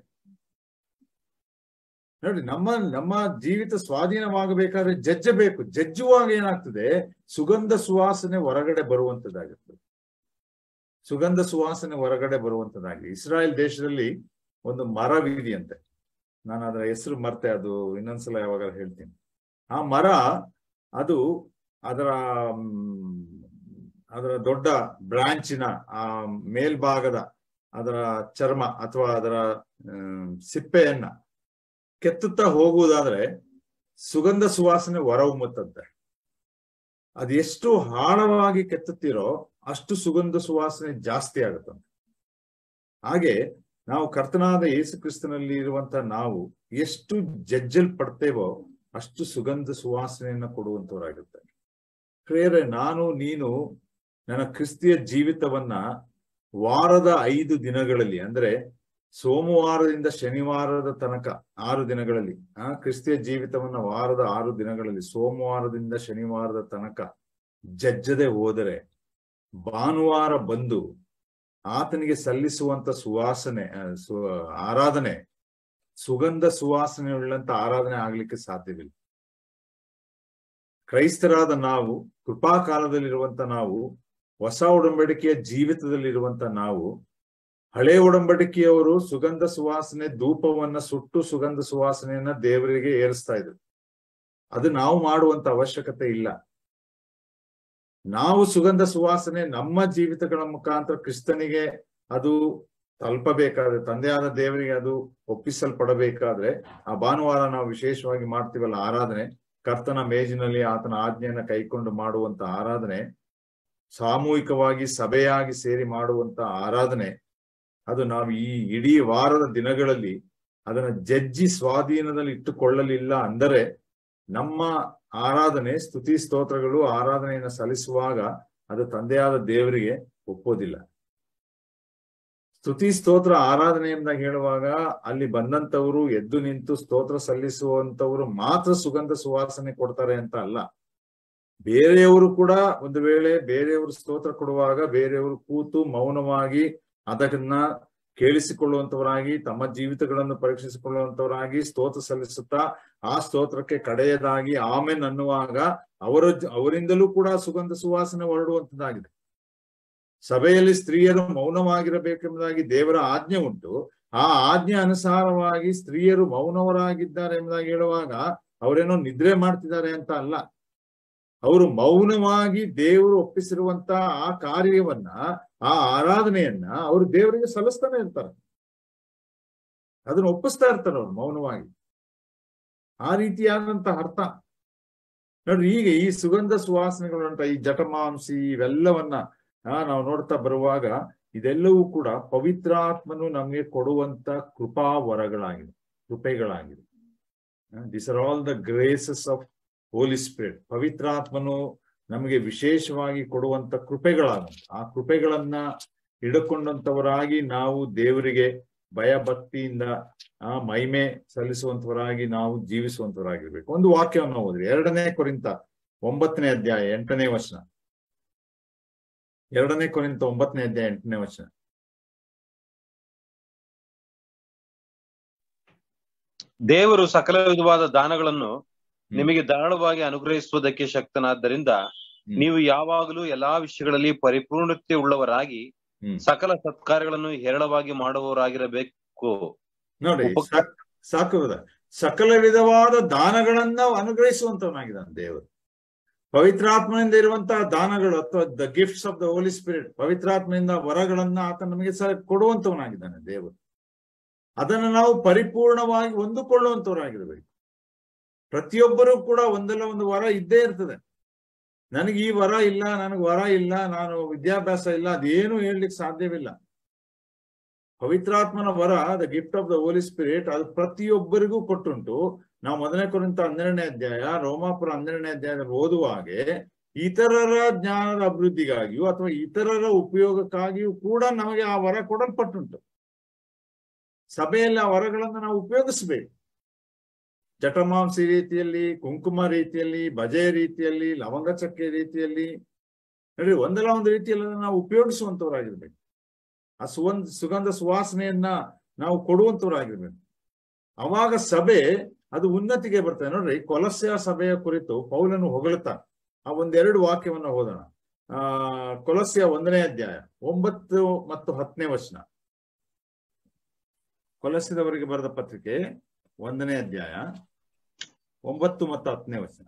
ನೋಡಿ ನಮ್ಮ ನಮ್ಮ ಜೀವಿತ ಸ್ವಾಧೀನವಾಗಬೇಕಾದ್ರೆ ಜಜ್ಜಬೇಕು ಜಜ್ಜುವಾಗ ಏನಾಗ್ತದೆ ಸುಗಂಧ ಸುವಾಸನೆ ಹೊರಗಡೆ ಬರುವಂತದ್ದಾಗಿರ್ತದೆ ಸುಗಂಧ ಸುವಾಸನೆ ಹೊರಗಡೆ ಬರುವಂತದ್ದಾಗಿ ಇಸ್ರಾಯೇಲ್ ದೇಶದಲ್ಲಿ ಒಂದು ಮರವಿದೆಯಂತೆ ನಾನು ಅದರ ಹೆಸರು ಮರ್ತೆ ಅದು ಇನ್ನೊಂದ್ಸಲ ಯಾವಾಗ ಹೇಳ್ತೀನಿ ಆ ಮರ ಅದು ಅದರ ಮ್, ಅದರ ದೊಡ್ಡ ಬ್ರಾಂಚಿನ ಆ ಮೇಲ್ಭಾಗದ ಅದರ ಚರ್ಮ ಅಥವಾ ಅದರ ಆಮ್, ಸಿಪ್ಪೆಯನ್ನ ಕೆತ್ತುತ್ತಾ ಹೋಗುವುದಾದ್ರೆ ಸುಗಂಧ ಸುವಾಸನೆ ಹೊರಹೊಮ್ಮುತ್ತಂತೆ ಅದು ಎಷ್ಟು ಆಳವಾಗಿ ಕೆತ್ತುತ್ತೀರೋ ಅಷ್ಟು ಸುಗಂಧ ಸುವಾಸನೆ ಜಾಸ್ತಿ ಆಗುತ್ತಂತೆ ಹಾಗೆ ನಾವು ಕರ್ತನಾದ ಯೇಸು ಕ್ರಿಸ್ತನಲ್ಲಿ ಇರುವಂತ ನಾವು ಎಷ್ಟು ಜಜ್ಜಲ್ಪಡ್ತೇವೋ ಅಷ್ಟು ಸುಗಂಧ ಸುವಾಸನೆಯನ್ನ ಕೊಡುವಂತವರಾಗಿರ್ತಾರೆ ಪ್ರೇರೆ ನಾನು ನೀನು ನನ್ನ ಕ್ರಿಸ್ತಿಯ ಜೀವಿತವನ್ನ ವಾರದ ಐದು ದಿನಗಳಲ್ಲಿ ಅಂದ್ರೆ ಸೋಮವಾರದಿಂದ ಶನಿವಾರದ ತನಕ ಆರು ದಿನಗಳಲ್ಲಿ ಆ ಕ್ರಿಸ್ತಿಯ ಜೀವಿತವನ್ನ ವಾರದ ಆರು ದಿನಗಳಲ್ಲಿ ಸೋಮವಾರದಿಂದ ಶನಿವಾರದ ತನಕ ಜಜ್ಜದೆ ಹೋದರೆ ಭಾನುವಾರ ಬಂದು ಆತನಿಗೆ ಸಲ್ಲಿಸುವಂತ ಸುವಾಸನೆ ಆ, ಸು ಆರಾಧನೆ ಸುಗಂಧ ಸುವಾಸನೆ ಉಳ್ಳಂತ ಆರಾಧನೆ ಆಗ್ಲಿಕ್ಕೆ ಸಾಧ್ಯವಿಲ್ಲ ಕ್ರೈಸ್ತರಾದ ನಾವು ಕೃಪಾಕಾಲದಲ್ಲಿರುವಂತ ನಾವು ಹೊಸ ಒಡಂಬಡಿಕೆಯ ಜೀವಿತದಲ್ಲಿರುವಂತ ನಾವು ಹಳೆ ಒಡಂಬಡಿಕೆಯವರು ಸುಗಂಧ ಸುವಾಸನೆ ಧೂಪವನ್ನ ಸುಟ್ಟು ಸುಗಂಧ ಸುವಾಸನೆಯನ್ನ ದೇವರಿಗೆ ಏರಿಸ್ತಾ ಇದ್ರು ಅದು ನಾವು ಮಾಡುವಂತ ಅವಶ್ಯಕತೆ ಇಲ್ಲ ನಾವು ಸುಗಂಧ ಸುವಾಸನೆ ನಮ್ಮ ಜೀವಿತಗಳ ಮುಖಾಂತರ ಕ್ರಿಸ್ತನಿಗೆ ಅದು ತಲುಪಬೇಕಾದ್ರೆ ತಂದೆಯಾದ ದೇವರಿಗೆ ಅದು ಒಪ್ಪಿಸಲ್ಪಡಬೇಕಾದ್ರೆ ಆ ಭಾನುವಾರ ನಾವು ವಿಶೇಷವಾಗಿ ಮಾಡ್ತೀವಲ್ಲ ಆರಾಧನೆ ಕರ್ತನ ಮೇಜಿನಲ್ಲಿ ಆತನ ಆಜ್ಞೆಯನ್ನ ಕೈಕೊಂಡು ಮಾಡುವಂತ ಆರಾಧನೆ ಸಾಮೂಹಿಕವಾಗಿ ಸಭೆಯಾಗಿ ಸೇರಿ ಮಾಡುವಂತ ಆರಾಧನೆ ಅದು ನಾವು ಈ ಇಡೀ ವಾರದ ದಿನಗಳಲ್ಲಿ ಅದನ್ನ ಜಜ್ಜಿ ಸ್ವಾಧೀನದಲ್ಲಿ ಇಟ್ಟುಕೊಳ್ಳಲಿಲ್ಲ ಅಂದರೆ ನಮ್ಮ ಆರಾಧನೆ ಸ್ತುತಿ ಸ್ತೋತ್ರಗಳು ಆರಾಧನೆಯನ್ನು ಸಲ್ಲಿಸುವಾಗ ಅದು ತಂದೆಯಾದ ದೇವರಿಗೆ ಒಪ್ಪೋದಿಲ್ಲ ಸ್ತುತಿ ಸ್ತೋತ್ರ ಆರಾಧನೆ ಎಂದಾಗ ಹೇಳುವಾಗ ಅಲ್ಲಿ ಬಂದಂತವರು ಎದ್ದು ನಿಂತು ಸ್ತೋತ್ರ ಸಲ್ಲಿಸುವಂತವರು ಮಾತ್ರ ಸುಗಂಧ ಸುವಾಸನೆ ಕೊಡ್ತಾರೆ ಅಂತ ಅಲ್ಲ ಬೇರೆಯವರು ಕೂಡ ಒಂದು ವೇಳೆ ಬೇರೆಯವರು ಸ್ತೋತ್ರ ಕೊಡುವಾಗ ಬೇರೆಯವರು ಕೂತು ಮೌನವಾಗಿ ಅದನ್ನ ಕೇಳಿಸಿಕೊಳ್ಳುವಂತವರಾಗಿ ತಮ್ಮ ಜೀವಿತಗಳನ್ನು ಪರೀಕ್ಷಿಸಿಕೊಳ್ಳುವಂತವರಾಗಿ ಸ್ತೋತ್ರ ಸಲ್ಲಿಸುತ್ತಾ ಆ ಸ್ತೋತ್ರಕ್ಕೆ ಕಡೆಯದಾಗಿ ಆಮೇನ್ ಅನ್ನುವಾಗ ಅವರ ಅವರಿಂದಲೂ ಕೂಡ ಸುಗಂಧ ಸುವಾಸನೆ ಹೊರಡುವಂತದ್ದಾಗಿದೆ ಸಭೆಯಲ್ಲಿ ಸ್ತ್ರೀಯರು ಮೌನವಾಗಿರಬೇಕೆಂಬುದಾಗಿ ದೇವರ ಆಜ್ಞೆ ಉಂಟು ಆ ಆಜ್ಞೆ ಅನುಸಾರವಾಗಿ ಸ್ತ್ರೀಯರು ಮೌನವರಾಗಿದ್ದಾರೆ ಎಂಬುದಾಗಿ ಹೇಳುವಾಗ ಅವರೇನೋ ನಿದ್ರೆ ಮಾಡ್ತಿದ್ದಾರೆ ಅಂತ ಅಲ್ಲ ಅವರು ಮೌನವಾಗಿ ದೇವರು ಒಪ್ಪಿಸಿರುವಂತ ಆ ಕಾರ್ಯವನ್ನ ಆ ಆರಾಧನೆಯನ್ನ ಅವರು ದೇವರಿಗೆ ಸಲ್ಲಿಸ್ತಾನೆ ಇರ್ತಾರೆ ಅದನ್ನ ಒಪ್ಪಿಸ್ತಾ ಇರ್ತಾರೆ ಅವ್ರು ಮೌನವಾಗಿ ಆ ರೀತಿಯಾದಂತ ಅರ್ಥ ನೋಡ್ರಿ ಈಗ ಈ ಸುಗಂಧ ಸುವಾಸನೆಗಳುಂಟ ಈ ಜಟಮಾಂಸಿ ಇವೆಲ್ಲವನ್ನ ಆ, ನಾವು ನೋಡ್ತಾ ಬರುವಾಗ ಇದೆಲ್ಲವೂ ಕೂಡ ಪವಿತ್ರಾತ್ಮನು ನಮಗೆ ಕೊಡುವಂತ ಕೃಪಾ ವರಗಳಾಗಿದೆ ಕೃಪೆಗಳಾಗಿದೆ this are all the graces of Holy Spirit ಪವಿತ್ರಾತ್ಮನು ನಮಗೆ ವಿಶೇಷವಾಗಿ ಕೊಡುವಂತ ಕೃಪೆಗಳಾದಂತ ಆ ಕೃಪೆಗಳನ್ನ ಹಿಡ್ಕೊಂಡಂತವರಾಗಿ ನಾವು ದೇವರಿಗೆ ಭಯ ಭಕ್ತಿಯಿಂದ ಆ ಮಹಿಮೆ ಸಲ್ಲಿಸುವಂತವರಾಗಿ ನಾವು ಜೀವಿಸುವಂತವರಾಗಿರ್ಬೇಕು ಒಂದು ವಾಕ್ಯವನ್ನು ಓದ್ರಿ ಎರಡನೇ ಕೊರಿಂತ ಒಂಬತ್ತನೇ ಅಧ್ಯಾಯ ಎಂಟನೇ ವಚನ ಎರಡನೇ ಕೊರಿಂತ ಒಂಬತ್ತನೇ ಅಧ್ಯಾಯ ಎಂಟನೇ ವಚನ ದೇವರು ಸಕಲ ವಿಧವಾದ ದಾನಗಳನ್ನು ನಿಮಗೆ ಧಾರಾಳವಾಗಿ ಅನುಗ್ರಹಿಸುವುದಕ್ಕೆ ಶಕ್ತನಾದ್ದರಿಂದ ಹ್ಮ್. ನೀವು ಯಾವಾಗಲೂ ಎಲ್ಲಾ ವಿಷಯಗಳಲ್ಲಿ ಪರಿಪೂರ್ಣತೆ ಉಳ್ಳವರಾಗಿ ಹ್ಮ್. ಸಕಲ ಸತ್ಕಾರ್ಯಗಳನ್ನು ಹೇರಳವಾಗಿ ಮಾಡುವವರಾಗಿರಬೇಕು ನೋಡಿ ಉಪಕ- ಸಾಕ್- ಸಾಕು brother. ಸಕಲ ವಿಧವಾದ ದಾನಗಳನ್ನ ಅನುಗ್ರಹಿಸುವಂತವನಾಗಿದ್ದಾನೆ ದೇವರು ಪವಿತ್ರಾತ್ಮನಿಂದ ಇರುವಂತಹ ದಾನಗಳು ಅಥವಾ the gifts of the Holy Spirit ಪವಿತ್ರಾತ್ಮನಿಂದ ವರಗಳನ್ನ ಆತ ನಮಗೆ ಸ ಕೊಡುವಂತವನಾಗಿದ್ದಾನೆ ದೇವರು ಅದನ್ನು ನಾವು ಪರಿಪೂರ್ಣವಾಗಿ ಹೊಂದಿಕೊಳ್ಳುವಂತವರಾಗಿರ್ಬೇಕು ಪ್ರತಿಯೊಬ್ಬರೂ ಕೂಡ ಒಂದಲ್ಲ ಒಂದು ವರ ಇದ್ದೇ ಇರ್ತದೆ ನನಗೆ ಈ ವರ ಇಲ್ಲ ನನಗೆ ವರ ಇಲ್ಲ ನಾನು ವಿದ್ಯಾಭ್ಯಾಸ ಇಲ್ಲ ಅದೇನು ಹೇಳಲಿಕ್ಕೆ ಸಾಧ್ಯವಿಲ್ಲ ಪವಿತ್ರಾತ್ಮನ ವರ the gift of the Holy Spirit ಅದು ಪ್ರತಿಯೊಬ್ಬರಿಗೂ ಕೊಟ್ಟುಂಟು ನಾವು ಮೊದಲನೇ ಕುರಿತ ಹನ್ನೆರಡನೇ ಅಧ್ಯಾಯ ರೋಮಾಪುರ ಹನ್ನೆರಡನೇ ಅಧ್ಯಾಯದಲ್ಲಿ ಓದುವ ಹಾಗೆ ಇತರರ ಜ್ಞಾನದ ಅಭಿವೃದ್ಧಿಗಾಗಿಯೂ ಅಥವಾ ಇತರರ ಉಪಯೋಗಕ್ಕಾಗಿಯೂ ಕೂಡ ನಮಗೆ ಆ ವರ ಕೊಡಲ್ಪಟ್ಟುಂಟು ಸಭೆಯಲ್ಲಿ ಆ ವರಗಳನ್ನು ನಾವು ಉಪಯೋಗಿಸಬೇಕು ಜಟಮಾಂಸಿ ರೀತಿಯಲ್ಲಿ ಕುಂಕುಮ ರೀತಿಯಲ್ಲಿ ಭಜೆ ರೀತಿಯಲ್ಲಿ ಲವಂಗ ಚಕ್ಕೆ ರೀತಿಯಲ್ಲಿ ನೋಡಿ ಒಂದಲ್ಲ ಒಂದು ರೀತಿಯಲ್ಲಿ ಅದನ್ನ ನಾವು ಉಪಯೋಗಿಸುವಂತವರಾಗಿರ್ಬೇಕು ಆ ಸುಗಂಧ ಸುಗಂಧ ಸುವಾಸನೆಯನ್ನ ನಾವು ಕೊಡುವಂತವರಾಗಿರ್ಬೇಕು ಅವಾಗ ಸಭೆ ಅದು ಉನ್ನತಿಗೆ ಬರ್ತದೆ ನೋಡ್ರಿ ಕೊಲಸ್ಯ ಸಭೆಯ ಕುರಿತು ಪೌಲನು ಹೊಗಳುತ್ತಾ ಆ ಒಂದೆರಡು ವಾಕ್ಯವನ್ನ ಓದೋಣ ಆ ಕೊಲಸ್ಯ ಒಂದನೇ ಅಧ್ಯಾಯ ಒಂಬತ್ತು ಮತ್ತು ಹತ್ತನೇ ವಚನ ಕೊಲಸ್ಯದವರಿಗೆ ಬರೆದ ಪತ್ರಿಕೆ ಒಂದನೇ ಅಧ್ಯಾಯ ಒಂಬತ್ತು ಮತ್ತು ಹತ್ತನೇ ವಚನ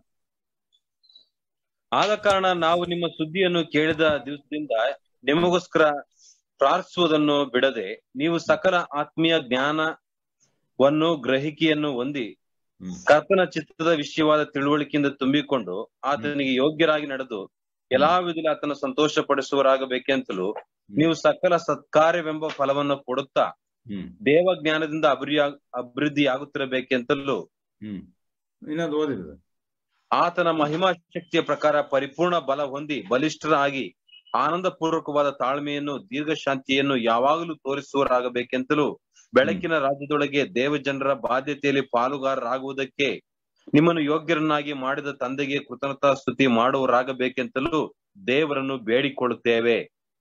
ಆದ ಕಾರಣ ನಾವು ನಿಮ್ಮ ಸುದ್ದಿಯನ್ನು ಕೇಳಿದ ದಿವಸದಿಂದ ನಿಮಗೋಸ್ಕರ ಪ್ರಾರ್ಥಿಸುವುದನ್ನು ಬಿಡದೆ ನೀವು ಸಕಲ ಆತ್ಮೀಯ ಜ್ಞಾನವನ್ನು ಗ್ರಹಿಕೆಯನ್ನು ಹೊಂದಿ ಹ್ಮ್. ಕರ್ತನ ಚಿತ್ತದ ವಿಷಯವಾದ ತಿಳುವಳಿಕೆಯಿಂದ ತುಂಬಿಕೊಂಡು ಆತನಿಗೆ ಯೋಗ್ಯರಾಗಿ ನಡೆದು ಎಲ್ಲಾ ವಿಧದಲ್ಲಿ ಆತನ ಸಂತೋಷ ಪಡಿಸುವರಾಗಬೇಕೆಂತಲೂ ನೀವು ಸಕಲ ಸತ್ಕಾರ್ಯವೆಂಬ ಫಲವನ್ನು ಕೊಡುತ್ತಾ ಹ್ಮ್ ದೇವ ಜ್ಞಾನದಿಂದ ಅಭಿವೃದ್ಧಿ ಅಭಿವೃದ್ಧಿಯಾಗುತ್ತಿರಬೇಕೆಂತಲೂ ಹ್ಮ್ ಇನ್ನೊಂದು ಓದಿರೋದು ಆತನ ಮಹಿಮಾ ಶಕ್ತಿಯ ಪ್ರಕಾರ ಪರಿಪೂರ್ಣ ಬಲ ಹೊಂದಿ ಬಲಿಷ್ಠರಾಗಿ ಆನಂದ ಪೂರ್ವಕವಾದ ತಾಳ್ಮೆಯನ್ನು ದೀರ್ಘ ಶಾಂತಿಯನ್ನು ಯಾವಾಗಲೂ ತೋರಿಸುವರಾಗಬೇಕೆಂತಲೂ ಬೆಳಕಿನ ರಾಜ್ಯದೊಳಗೆ ದೇವಜನರ ಬಾಧ್ಯತೆಯಲ್ಲಿ ಪಾಲುಗಾರರಾಗುವುದಕ್ಕೆ ನಿಮ್ಮನ್ನು ಯೋಗ್ಯರನ್ನಾಗಿ ಮಾಡಿದ ತಂದೆಗೆ ಕೃತಜ್ಞತಾ ಸ್ತುತಿ ಮಾಡುವರಾಗಬೇಕೆಂತಲೂ ದೇವರನ್ನು ಬೇಡಿಕೊಳ್ಳುತ್ತೇವೆ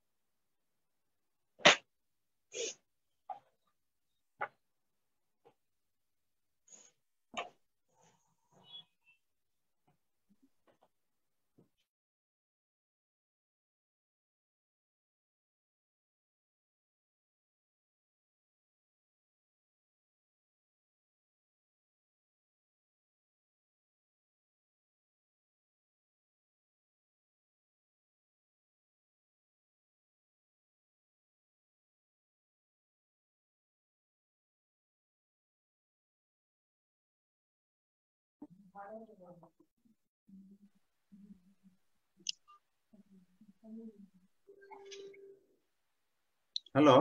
ಹಲೋ